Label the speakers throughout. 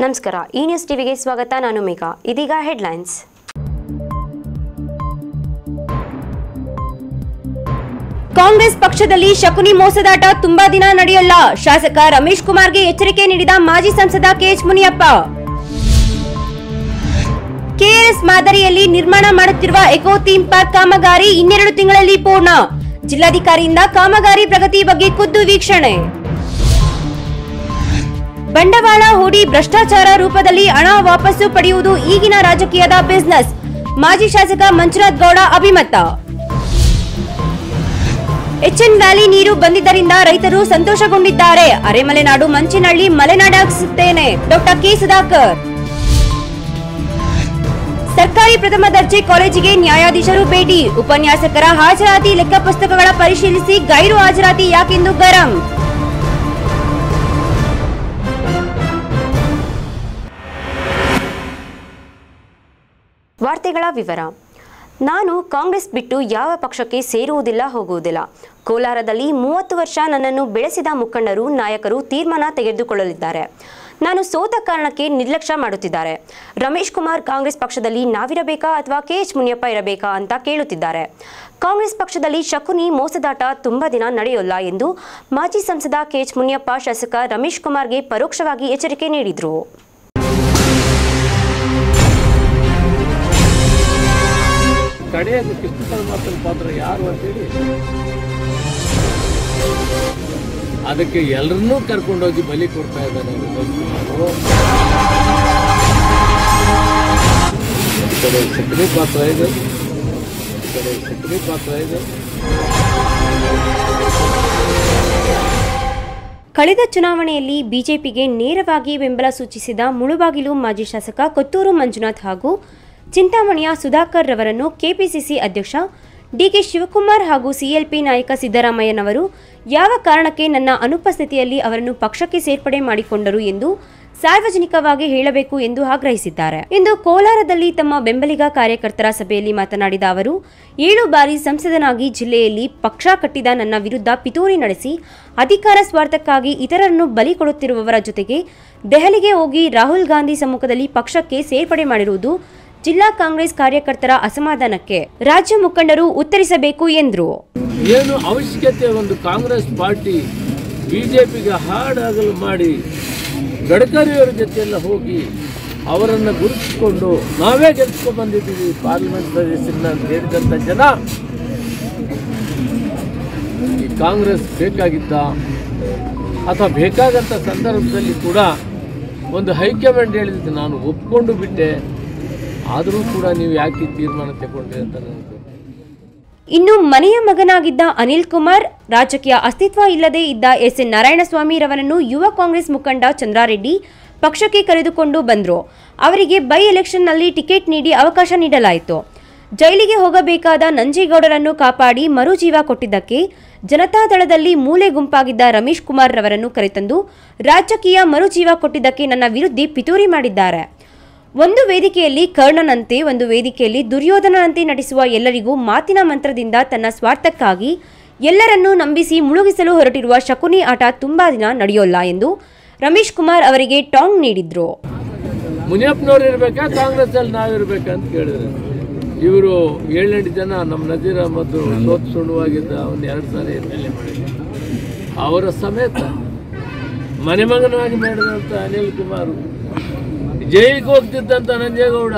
Speaker 1: ನಮಸ್ಕಾರ ಈ ನ್ಯೂಸ್ ಟಿವಿಗೆ ಸ್ವಾಗತ ನಾನು ಮೇಘಾ ಇದೀಗ ಹೆಡ್ಲೈನ್ಸ್ ಕಾಂಗ್ರೆಸ್ ಪಕ್ಷದಲ್ಲಿ ಶಕುನಿ ಮೋಸದಾಟ ತುಂಬಾ ದಿನ ನಡೆಯಲ್ಲ ಶಾಸಕ ರಮೇಶ್ ಕುಮಾರ್ಗೆ ಎಚ್ಚರಿಕೆ ನೀಡಿದ ಮಾಜಿ ಸಂಸದ ಕೆಎಚ್ ಮುನಿಯಪ್ಪ ಕೆಆರ್ಎಸ್ ಮಾದರಿಯಲ್ಲಿ ನಿರ್ಮಾಣ ಮಾಡುತ್ತಿರುವ ಎಕೋ ಥೀಮ್ ಪಾರ್ಕ್ ಕಾಮಗಾರಿ ಇನ್ನೆರಡು ತಿಂಗಳಲ್ಲಿ ಪೂರ್ಣ ಜಿಲ್ಲಾಧಿಕಾರಿಯಿಂದ ಕಾಮಗಾರಿ ಪ್ರಗತಿ ಬಗ್ಗೆ ಖುದ್ದು ವೀಕ್ಷಣೆ ಬಂಡವಾಳ ಹೂಡಿ ಭ್ರಷ್ಟಾಚಾರ ರೂಪದಲ್ಲಿ ಹಣ ವಾಪಸ್ಸು ಪಡೆಯುವುದು ಈಗಿನ ರಾಜಕೀಯದ ಬಿಸಿನೆಸ್ ಮಾಜಿ ಶಾಸಕ ಮಂಜುನಾಥ್ ಗೌಡ ಅಭಿಮತ ಎಚ್ಎನ್ ವ್ಯಾಲಿ ನೀರು ಬಂದಿದ್ದರಿಂದ ರೈತರು ಸಂತೋಷಗೊಂಡಿದ್ದಾರೆ ಅರೆಮಲೆನಾಡು ಮಂಚಿನಹಳ್ಳಿ ಮಲೆನಾಡಾಗಿಸುತ್ತೇನೆ ಡಾಕ್ಟರ್ ಕೆ ಸುಧಾಕರ್ ಸರ್ಕಾರಿ ಪ್ರಥಮ ದರ್ಜೆ ಕಾಲೇಜಿಗೆ ನ್ಯಾಯಾಧೀಶರು ಭೇಟಿ ಉಪನ್ಯಾಸಕರ ಹಾಜರಾತಿ ಲೆಕ್ಕ ಪುಸ್ತಕಗಳ ಪರಿಶೀಲಿಸಿ ಗೈರು ಹಾಜರಾತಿ ಯಾಕೆಂದು ಗರಂ ವಾರ್ತೆಗಳ ವಿವರ ನಾನು ಕಾಂಗ್ರೆಸ್ ಬಿಟ್ಟು ಯಾವ ಪಕ್ಷಕ್ಕೆ ಸೇರುವುದಿಲ್ಲ ಹೋಗುವುದಿಲ್ಲ ಕೋಲಾರದಲ್ಲಿ ಮೂವತ್ತು ವರ್ಷ ನನ್ನನ್ನು ಬೆಳೆಸಿದ ಮುಖಂಡರು ನಾಯಕರು ತೀರ್ಮಾನ ತೆಗೆದುಕೊಳ್ಳಲಿದ್ದಾರೆ ನಾನು ಸೋತ ಕಾರಣಕ್ಕೆ ನಿರ್ಲಕ್ಷ್ಯ ಮಾಡುತ್ತಿದ್ದಾರೆ ರಮೇಶ್ ಕುಮಾರ್ ಕಾಂಗ್ರೆಸ್ ಪಕ್ಷದಲ್ಲಿ ನಾವಿರಬೇಕಾ ಅಥವಾ ಕೆ ಎಚ್ ಮುನಿಯಪ್ಪ ಇರಬೇಕಾ ಅಂತ ಕೇಳುತ್ತಿದ್ದಾರೆ ಕಾಂಗ್ರೆಸ್ ಪಕ್ಷದಲ್ಲಿ ಶಕುನಿ ಮೋಸದಾಟ ತುಂಬಾ ದಿನ ನಡೆಯೋಲ್ಲ ಎಂದು ಮಾಜಿ ಸಂಸದ ಕೆ ಎಚ್ ಮುನಿಯಪ್ಪ ಶಾಸಕ ರಮೇಶ್ ಕುಮಾರ್ಗೆ ಪರೋಕ್ಷವಾಗಿ ಎಚ್ಚರಿಕೆ ನೀಡಿದರು
Speaker 2: ತಡೆಯೋದು ಕೃಷ್ಣ ಪರಮಾತ್ಮನ ಪಾತ್ರ ಯಾರು ಅಂತೇಳಿ ಅದಕ್ಕೆ ಎಲ್ಲರನ್ನೂ ಕರ್ಕೊಂಡೋಗಿ ಬಲಿ ಕೊಡ್ತಾ ಇದ್ದಾನೆ ರಮೇಶ್ ಕುಮಾರು. ಈ ಕಡೆ ಸಕ್ರಿ ಪಾತ್ರ ಇದೆ ಈ ಕಡೆ ಸಕ್ರಿ ಪಾತ್ರ ಇದೆ
Speaker 1: ಕಳೆದ ಚುನಾವಣೆಯಲ್ಲಿ ಬಿಜೆಪಿಗೆ ನೇರವಾಗಿ ಬೆಂಬಲ ಸೂಚಿಸಿದ ಮುಳುಬಾಗಿಲು ಮಾಜಿ ಶಾಸಕ ಕೊತ್ತೂರು ಮಂಜುನಾಥ್ ಹಾಗೂ ಚಿಂತಾಮಣಿಯ ಸುಧಾಕರ್ ರವರನ್ನು ಕೆಪಿಸಿಸಿ ಅಧ್ಯಕ್ಷ ಡಿಕೆ ಶಿವಕುಮಾರ್ ಹಾಗೂ ಸಿಎಲ್ಪಿ ನಾಯಕ ಸಿದ್ದರಾಮಯ್ಯನವರು ಯಾವ ಕಾರಣಕ್ಕೆ ನನ್ನ ಅನುಪಸ್ಥಿತಿಯಲ್ಲಿ ಅವರನ್ನು ಪಕ್ಷಕ್ಕೆ ಸೇರ್ಪಡೆ ಮಾಡಿಕೊಂಡರು ಎಂದು ಸಾರ್ವಜನಿಕವಾಗಿ ಹೇಳಬೇಕು ಎಂದು ಆಗ್ರಹಿಸಿದ್ದಾರೆ ಇಂದು ಕೋಲಾರದಲ್ಲಿ ತಮ್ಮ ಬೆಂಬಲಿಗ ಕಾರ್ಯಕರ್ತರ ಸಭೆಯಲ್ಲಿ ಮಾತನಾಡಿದ ಅವರು ಏಳು ಬಾರಿ ಸಂಸದನಾಗಿ ಜಿಲ್ಲೆಯಲ್ಲಿ ಪಕ್ಷ ಕಟ್ಟಿದ ನನ್ನ ವಿರುದ್ಧ ಪಿತೂರಿ ನಡೆಸಿ ಅಧಿಕಾರ ಸ್ವಾರ್ಥಕ್ಕಾಗಿ ಇತರರನ್ನು ಬಲಿ ಕೊಡುತ್ತಿರುವವರ ಜೊತೆಗೆ ದೆಹಲಿಗೆ ಹೋಗಿ ರಾಹುಲ್ ಗಾಂಧಿ ಸಮ್ಮುಖದಲ್ಲಿ ಪಕ್ಷಕ್ಕೆ ಸೇರ್ಪಡೆ ಮಾಡಿರುವುದು ಜಿಲ್ಲಾ ಕಾಂಗ್ರೆಸ್ ಕಾರ್ಯಕರ್ತರ ಅಸಮಾಧಾನಕ್ಕೆ ರಾಜ್ಯ ಮುಖಂಡರು ಉತ್ತರಿಸಬೇಕು ಎಂದರು
Speaker 2: ಏನು ಅವಶ್ಯಕತೆ ಒಂದು ಕಾಂಗ್ರೆಸ್ ಪಾರ್ಟಿ ಬಿಜೆಪಿಗೆ ಹಾಡಾಗಲು ಮಾಡಿ ಗಡ್ಕರಿಯವರ ಜೊತೆಯೆಲ್ಲ ಹೋಗಿ ಅವರನ್ನು ಗುರುತಿಸಿಕೊಂಡು ನಾವೇ ಗೆಲ್ಸ್ಕೊಂಡು ಬಂದಿದ್ದೀವಿ ಪಾರ್ಲಿಮೆಂಟ್ ಸದಸ್ಯರನ್ನ ಅಂತ ಹೇಳಿದಂಥ ಜನ ಈ ಕಾಂಗ್ರೆಸ್ ಬೇಕಾಗಿದ್ದ ಅಥವಾ ಬೇಕಾಗಂಥ ಸಂದರ್ಭದಲ್ಲಿ ಕೂಡ ಒಂದು ಹೈಕಮಾಂಡ್ ಹೇಳಿದ್ದು ನಾನು ಒಪ್ಕೊಂಡು ಬಿಟ್ಟೆ ಆದರೂ ಕೂಡ ನೀವು ಯಾಕೆ ಈ ತೀರ್ಮಾನ ತಗೊಂಡ್ರಿ ಅಂತ ನನಗೆ ಗೊತ್ತಿಲ್ಲ.
Speaker 1: ಇನ್ನು ಮನೆಯ ಮಗನಾಗಿದ್ದ ಅನಿಲ್ ಕುಮಾರ್ ರಾಜಕೀಯ ಅಸ್ತಿತ್ವ ಇಲ್ಲದೆ ಇದ್ದ ಎಸ್ ಎನ್ ನಾರಾಯಣಸ್ವಾಮಿ ರವರನ್ನು ಯುವ ಕಾಂಗ್ರೆಸ್ ಮುಖಂಡ ಚಂದ್ರಾರೆಡ್ಡಿ ಪಕ್ಷಕ್ಕೆ ಕರೆದುಕೊಂಡು ಬಂದರು ಅವರಿಗೆ ಬೈ ಎಲೆಕ್ಷನ್ನಲ್ಲಿ ಟಿಕೆಟ್ ನೀಡಿ ಅವಕಾಶ ನೀಡಲಾಯಿತು ಜೈಲಿಗೆ ಹೋಗಬೇಕಾದ ನಂಜೇಗೌಡರನ್ನು ಕಾಪಾಡಿ ಮರುಜೀವ ಕೊಟ್ಟಿದ್ದಕ್ಕೆ ಜನತಾದಳದಲ್ಲಿ ಮೂಲೆ ಗುಂಪಾಗಿದ್ದ ರಮೇಶ್ ಕುಮಾರ್ ರವರನ್ನು ಕರೆತಂದು ರಾಜಕೀಯ ಮರುಜೀವ ಕೊಟ್ಟಿದ್ದಕ್ಕೆ ನನ್ನ ವಿರುದ್ಧ ಪಿತೂರಿ ಮಾಡಿದ್ದಾರೆ ಒಂದು ವೇದಿಕೆಯಲ್ಲಿ ಕರ್ಣನಂತೆ ಒಂದು ವೇದಿಕೆಯಲ್ಲಿ ದುರ್ಯೋಧನನಂತೆ ನಟಿಸುವ ಎಲ್ಲರಿಗೂ ಮಾತಿನ ಮಂತ್ರದಿಂದ ತನ್ನ ಸ್ವಾರ್ಥಕ್ಕಾಗಿ ಎಲ್ಲರನ್ನೂ ನಂಬಿಸಿ ಮುಳುಗಿಸಲು ಹೊರಟಿರುವ ಶಕುನಿ ಆಟ ತುಂಬಾ ದಿನ ನಡೆಯೋಲ್ಲ ಎಂದು ರಮೇಶ್ ಕುಮಾರ್ ಅವರಿಗೆ ಟಾಂಗ್ ನೀಡಿದ್ರು
Speaker 2: ಮುನಿಯಪ್ಪನವ್ರು ಇರ್ಬೇಕಾ ಕಾಂಗ್ರೆಸ್ ಅಲ್ಲಿ ನಾವಿರ್ಬೇಕಾ ಅಂತ ಕೇಳಿದ್ರೆ ಇವರು ಏಳೆಂಟು ಜನ ನಮ್ಮ ನಜೀರ್ ಅಹಮದ್ ಸೋತ್ ಸುಳುವಾಗಿದ್ದ ಒಂದು ಎರಡು ಸಾರಿ ಎಮ್ ಎಲ್ ಎ ಮಾಡಿದ್ರು ಅವರ ಸಮೇತ ಮನೆ ಮಗನಾಗಿ ಮಾಡಿದಂಥ ಅನಿಲ್ ಕುಮಾರ್ ಜೈಲಿಗೆ ಹೋಗ್ತಿದ್ದಂಥ ನಂಜೇಗೌಡ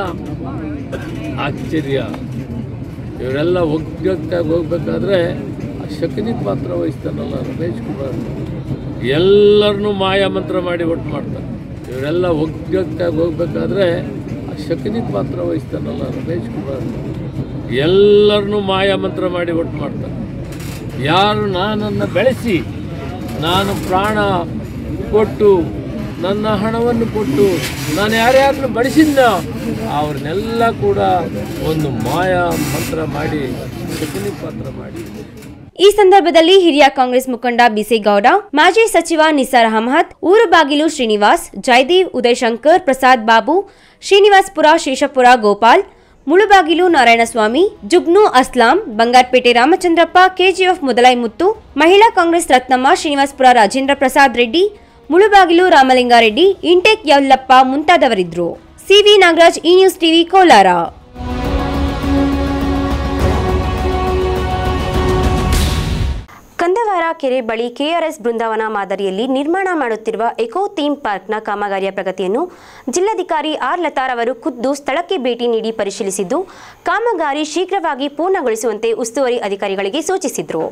Speaker 2: ಆಶ್ಚರ್ಯ ಇವರೆಲ್ಲ ಒಗ್ಗಟ್ಟಾಗಿ ಹೋಗ್ಬೇಕಾದ್ರೆ ಆ ಶಕನಿ ಪಾತ್ರ ವಹಿಸ್ತಾನಲ್ಲ ರಮೇಶ್ ಕುಮಾರ್ ಎಲ್ಲರನ್ನೂ ಮಾಯ ಮಂತ್ರ ಮಾಡಿ ಒಟ್ಟು ಮಾಡ್ತಾರೆ ಇವರೆಲ್ಲ ಒಗ್ಗಟ್ಟಾಗಿ ಹೋಗ್ಬೇಕಾದ್ರೆ ಆ ಶಕನಿ ಪಾತ್ರ ವಹಿಸ್ತಾನಲ್ಲ ರಮೇಶ್ ಕುಮಾರ್ ಎಲ್ಲರನ್ನೂ ಮಾಯ ಮಂತ್ರ ಮಾಡಿ ಒಟ್ಟು ಮಾಡ್ತಾರೆ ಯಾರು ನಾನನ್ನು ಬೆಳೆಸಿ ನಾನು ಪ್ರಾಣ ಕೊಟ್ಟು ನನ್ನ ಹಣವನ್ನು ಕೊಟ್ಟು ನಾನು ಯಾರ್ಯಾರನ್ನು ಬಡಿಸಿದ್ನ ಅವ್ರನ್ನೆಲ್ಲ ಕೂಡ ಒಂದು ಮಾಯ ಮಂತ್ರ ಮಾಡಿ ಶಕನಿ ಪಾತ್ರ ಮಾಡಿ
Speaker 1: ಈ ಸಂದರ್ಭದಲ್ಲಿ ಹಿರಿಯ ಕಾಂಗ್ರೆಸ್ ಮುಖಂಡ ಬಿಸೇಗೌಡ ಮಾಜಿ ಸಚಿವ Nisar Ahmed Urubagilu Srinivas Jayadev Udayashankar Prasad Babu Srinivaspura Sheshapura Gopal Mulubagilu Narayanaswamy Jugnu Aslam Bangarapete Ramachandrappa KGF Mudalai Muthu Mahila Congress Ratnamma Srinivaspura Rajendra Prasad Reddy Mulubagilu Ramalingareddy INTUC Yellappa ಮುಂತಾದವರಿದ್ದರು ಸಿವಿ ನಾಗರಾಜ್ ಈ ನ್ಯೂಸ್ ಟಿವಿ ಕೋಲಾರ ಕಂದವಾರ ಕೆರೆ ಬಳಿ ಕೆಆರ್ಎಸ್ ಬೃಂದಾವನ ಮಾದರಿಯಲ್ಲಿ ನಿರ್ಮಾಣ ಮಾಡುತ್ತಿರುವ ಎಕೋ ಥೀಮ್ ಪಾರ್ಕ್ನ ಕಾಮಗಾರಿಯ ಪ್ರಗತಿಯನ್ನು ಜಿಲ್ಲಾಧಿಕಾರಿ ಆರ್ ಲತಾರ್ ಅವರು ಖುದ್ದು ಸ್ಥಳಕ್ಕೆ ಭೇಟಿ ನೀಡಿ ಪರಿಶೀಲಿಸಿದ್ದು ಕಾಮಗಾರಿ ಶೀಘ್ರವಾಗಿ ಪೂರ್ಣಗೊಳಿಸುವಂತೆ ಉಸ್ತುವಾರಿ ಅಧಿಕಾರಿಗಳಿಗೆ ಸೂಚಿಸಿದರು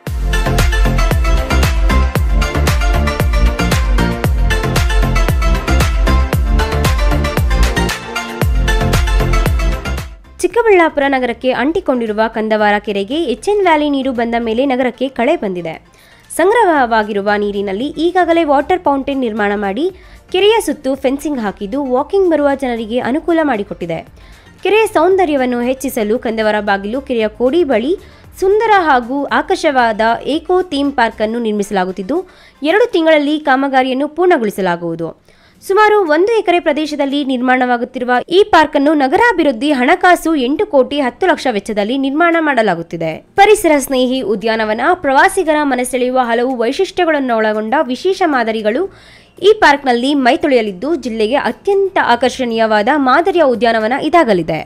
Speaker 1: ಚಿಕ್ಕಬಳ್ಳಾಪುರ ನಗರಕ್ಕೆ ಅಂಟಿಕೊಂಡಿರುವ ಕಂದವಾರ ಕೆರೆಗೆ ಎಚ್ಎನ್ ವ್ಯಾಲಿ ನೀರು ಬಂದ ಮೇಲೆ ನಗರಕ್ಕೆ ಕಳೆ ಬಂದಿದೆ ಸಂಗ್ರಹವಾಗಿರುವ ನೀರಿನಲ್ಲಿ ಈಗಾಗಲೇ ವಾಟರ್ ಫೌಂಟೇನ್ ನಿರ್ಮಾಣ ಮಾಡಿ ಕೆರೆಯ ಸುತ್ತು ಫೆನ್ಸಿಂಗ್ ಹಾಕಿದ್ದು ವಾಕಿಂಗ್ ಬರುವ ಜನರಿಗೆ ಅನುಕೂಲ ಮಾಡಿಕೊಟ್ಟಿದೆ ಕೆರೆಯ ಸೌಂದರ್ಯವನ್ನು ಹೆಚ್ಚಿಸಲು ಕಂದವರ ಬಾಗಿಲು ಕೆರೆಯ ಕೋಡಿ ಬಳಿ ಸುಂದರ ಹಾಗೂ ಆಕರ್ಷವಾದ ಏಕೋ ಥೀಮ್ ಪಾರ್ಕ್ ಅನ್ನು ನಿರ್ಮಿಸಲಾಗುತ್ತಿದ್ದು ಎರಡು ತಿಂಗಳಲ್ಲಿ ಕಾಮಗಾರಿಯನ್ನು ಪೂರ್ಣಗೊಳಿಸಲಾಗುವುದು ಸುಮಾರು ಒಂದು ಎಕರೆ ಪ್ರದೇಶದಲ್ಲಿ ನಿರ್ಮಾಣವಾಗುತ್ತಿರುವ ಈ ಪಾರ್ಕ್ ಅನ್ನು ನಗರಾಭಿವೃದ್ಧಿ ಹಣಕಾಸು ಎಂಟು ಕೋಟಿ ಹತ್ತು ಲಕ್ಷ ವೆಚ್ಚದಲ್ಲಿ ನಿರ್ಮಾಣ ಮಾಡಲಾಗುತ್ತಿದೆ ಪರಿಸರ ಸ್ನೇಹಿ ಉದ್ಯಾನವನ ಪ್ರವಾಸಿಗರ ಮನಸೆಳೆಯುವ ಹಲವು ವೈಶಿಷ್ಟ್ಯಗಳನ್ನು ಒಳಗೊಂಡ ವಿಶೇಷ ಮಾದರಿಗಳು ಈ ಪಾರ್ಕ್ನಲ್ಲಿ ಮೈತೊಳೆಯಲಿದ್ದು ಜಿಲ್ಲೆಗೆ ಅತ್ಯಂತ ಆಕರ್ಷಣೀಯವಾದ ಮಾದರಿಯ ಉದ್ಯಾನವನ ಇದಾಗಲಿದೆ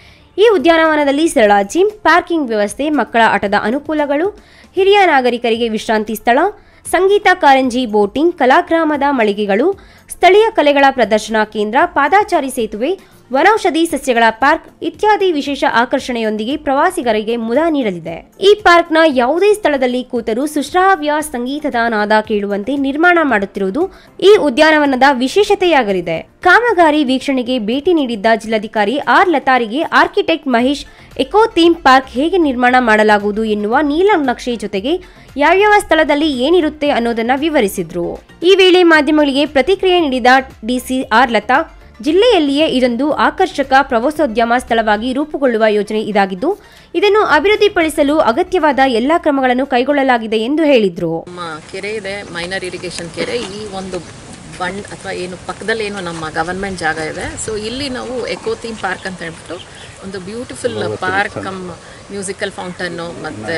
Speaker 1: ಈ ಉದ್ಯಾನವನದಲ್ಲಿ ಸರಳ ಜಿಮ್ ಪಾರ್ಕಿಂಗ್ ವ್ಯವಸ್ಥೆ ಮಕ್ಕಳ ಆಟದ ಅನುಕೂಲಗಳು ಹಿರಿಯ ನಾಗರಿಕರಿಗೆ ವಿಶ್ರಾಂತಿ ಸ್ಥಳ ಸಂಗೀತ ಕಾರಂಜಿ ಬೋಟಿಂಗ್ ಕಲಾಗ್ರಾಮದ ಮಳಿಗೆಗಳು ಸ್ಥಳೀಯ ಕಲೆಗಳ ಪ್ರದರ್ಶನ ಕೇಂದ್ರ ಪಾದಾಚಾರಿ ಸೇತುವೆ ವನೌಷಧಿ ಸಸ್ಯಗಳ ಪಾರ್ಕ್ ಇತ್ಯಾದಿ ವಿಶೇಷ ಆಕರ್ಷಣೆಯೊಂದಿಗೆ ಪ್ರವಾಸಿಗರಿಗೆ ಮುದ ನೀಡಲಿದೆ ಈ ಪಾರ್ಕ್ನ ಯಾವುದೇ ಸ್ಥಳದಲ್ಲಿ ಕೂತರೂ ಸುಶ್ರಾವ್ಯ ಸಂಗೀತದ ನಾದ ಕೇಳುವಂತೆ ನಿರ್ಮಾಣ ಮಾಡುತ್ತಿರುವುದು ಈ ಉದ್ಯಾನವನದ ವಿಶೇಷತೆಯಾಗಲಿದೆ ಕಾಮಗಾರಿ ವೀಕ್ಷಣೆಗೆ ಭೇಟಿ ನೀಡಿದ್ದ ಜಿಲ್ಲಾಧಿಕಾರಿ ಆರ್ ಲತಾರಿಗೆ architect Mahesh eco theme park ಹೇಗೆ ನಿರ್ಮಾಣ ಮಾಡಲಾಗುವುದು ಎನ್ನುವ ನೀಲ ನಕ್ಷೆ ಜೊತೆಗೆ ಯಾವ್ಯಾವ ಸ್ಥಳದಲ್ಲಿ ಏನಿರುತ್ತೆ ಅನ್ನೋದನ್ನ ವಿವರಿಸಿದ್ರು ಈ ವೇಳೆ ಮಾಧ್ಯಮಗಳಿಗೆ ಪ್ರತಿಕ್ರಿಯೆ ನೀಡಿದ ಡಿಸಿ ಆರ್ ಲತಾ ಜಿಲ್ಲೆಯಲ್ಲಿಯೇ ಇದೊಂದು ಆಕರ್ಷಕ ಪ್ರವಾಸೋದ್ಯಮ ಸ್ಥಳವಾಗಿ ರೂಪುಗೊಳ್ಳುವ ಯೋಜನೆ ಇದಾಗಿದ್ದು ಇದನ್ನು ಅಭಿವೃದ್ಧಿಪಡಿಸಲು ಅಗತ್ಯವಾದ ಎಲ್ಲಾ ಕ್ರಮಗಳನ್ನು ಕೈಗೊಳ್ಳಲಾಗಿದೆ ಎಂದು ಹೇಳಿದ್ರು
Speaker 3: ನಮ್ಮ ಕೆರೆ ಇದೆ ಮೈನರ್ ಇರಿಗೇಷನ್ ಕೆರೆ ಈ ಒಂದು ಬಂಡ್ ಅಥವಾ ಏನು ಪಕ್ಕದಲ್ಲಿ ಏನು ನಮ್ಮ ಗವರ್ಮೆಂಟ್ ಜಾಗ ಇದೆ ಸೊ ಇಲ್ಲಿ ನಾವು ಎಕೋ ಥೀಮ್ ಪಾರ್ಕ್ ಅಂತ ಹೇಳ್ಬಿಟ್ಟು ಒಂದು ಬ್ಯೂಟಿಫುಲ್ ಪಾರ್ಕ್ ಕಮ್ ಮ್ಯೂಸಿಕಲ್ ಫೌಂಟನ್ನು ಮತ್ತು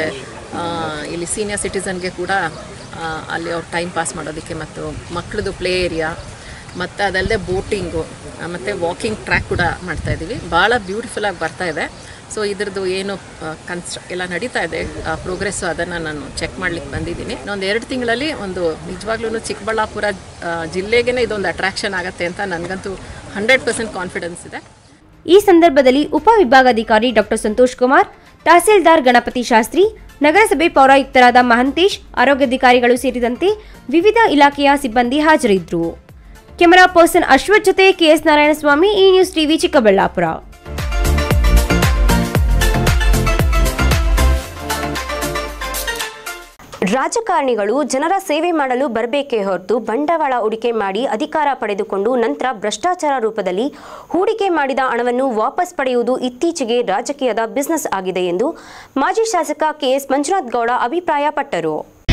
Speaker 3: ಇಲ್ಲಿ ಸೀನಿಯರ್ ಸಿಟಿಸನ್ಗೆ ಕೂಡ ಆ, ಅಲ್ಲಿ ಅವ್ರು ಟೈಮ್ ಪಾಸ್ ಮಾಡೋದಕ್ಕೆ ಮತ್ತು ಮಕ್ಕಳದು ಪ್ಲೇ ಏರಿಯಾ ಮತ್ತು ಅದಲ್ಲದೆ ಬೋಟಿಂಗು ಮತ್ತು ವಾಕಿಂಗ್ ಟ್ರ್ಯಾಕ್ ಕೂಡ ಮಾಡ್ತಾ ಇದ್ದೀವಿ ಭಾಳ ಬ್ಯೂಟಿಫುಲ್ಲಾಗಿ ಬರ್ತಾ ಇದೆ ಸೊ ಇದ್ರದ್ದು ಏನು ಕನ್ಸ್ಟ್ರ ಎಲ್ಲ ನಡೀತಾ ಇದೆ ಪ್ರೋಗ್ರೆಸ್ಸು ಅದನ್ನು ನಾನು ಚೆಕ್ ಮಾಡ್ಲಿಕ್ಕೆ ಬಂದಿದ್ದೀನಿ ಇನ್ನೊಂದು ಎರಡು ತಿಂಗಳಲ್ಲಿ ಒಂದು ನಿಜವಾಗ್ಲೂ ಚಿಕ್ಕಬಳ್ಳಾಪುರ ಆ, ಜಿಲ್ಲೆಗೇ ಇದೊಂದು ಅಟ್ರಾಕ್ಷನ್ ಆಗುತ್ತೆ ಅಂತ ನನಗಂತೂ ಹಂಡ್ರೆಡ್ ಪರ್ಸೆಂಟ್ ಕಾನ್ಫಿಡೆನ್ಸ್ ಇದೆ
Speaker 1: ಈ ಸಂದರ್ಭದಲ್ಲಿ ಉಪವಿಭಾಗಾಧಿಕಾರಿ ಡಾಕ್ಟರ್ ಸಂತೋಷ್ ಕುಮಾರ್ ತಹಸೀಲ್ದಾರ್ ಗಣಪತಿ ಶಾಸ್ತ್ರಿ ನಗರಸಭೆ ಪೌರಾಯುಕ್ತರಾದ ಮಹಂತೇಶ್ ಆರೋಗ್ಯಾಧಿಕಾರಿಗಳು ಸೇರಿದಂತೆ ವಿವಿಧ ಇಲಾಖೆಯ ಸಿಬ್ಬಂದಿ ಹಾಜರಿದ್ದರು ಕೆಮರಾ ಪರ್ಸನ್ ಅಶ್ವಥ್ ಜೊತೆ ಕೆಎಸ್ ನಾರಾಯಣಸ್ವಾಮಿ ಈ ನ್ಯೂಸ್ ಟಿವಿ ಚಿಕ್ಕಬಳ್ಳಾಪುರ ರಾಜಕಾರಣಿಗಳು ಜನರ ಸೇವೆ ಮಾಡಲು ಬರಬೇಕೇ ಹೊರತು ಬಂಡವಾಳ ಹೂಡಿಕೆ ಮಾಡಿ ಅಧಿಕಾರ ಪಡೆದುಕೊಂಡು ನಂತರ ಭ್ರಷ್ಟಾಚಾರ ರೂಪದಲ್ಲಿ ಹೂಡಿಕೆ ಮಾಡಿದ ಹಣವನ್ನು ವಾಪಸ್ ಪಡೆಯುವುದು ಇತ್ತೀಚೆಗೆ ರಾಜಕೀಯದ ಬಿಸಿನೆಸ್ ಆಗಿದೆ ಎಂದು ಮಾಜಿ ಶಾಸಕ ಕೆಎಸ್ ಮಂಜುನಾಥ್ ಗೌಡ ಅಭಿಪ್ರಾಯಪಟ್ಟರು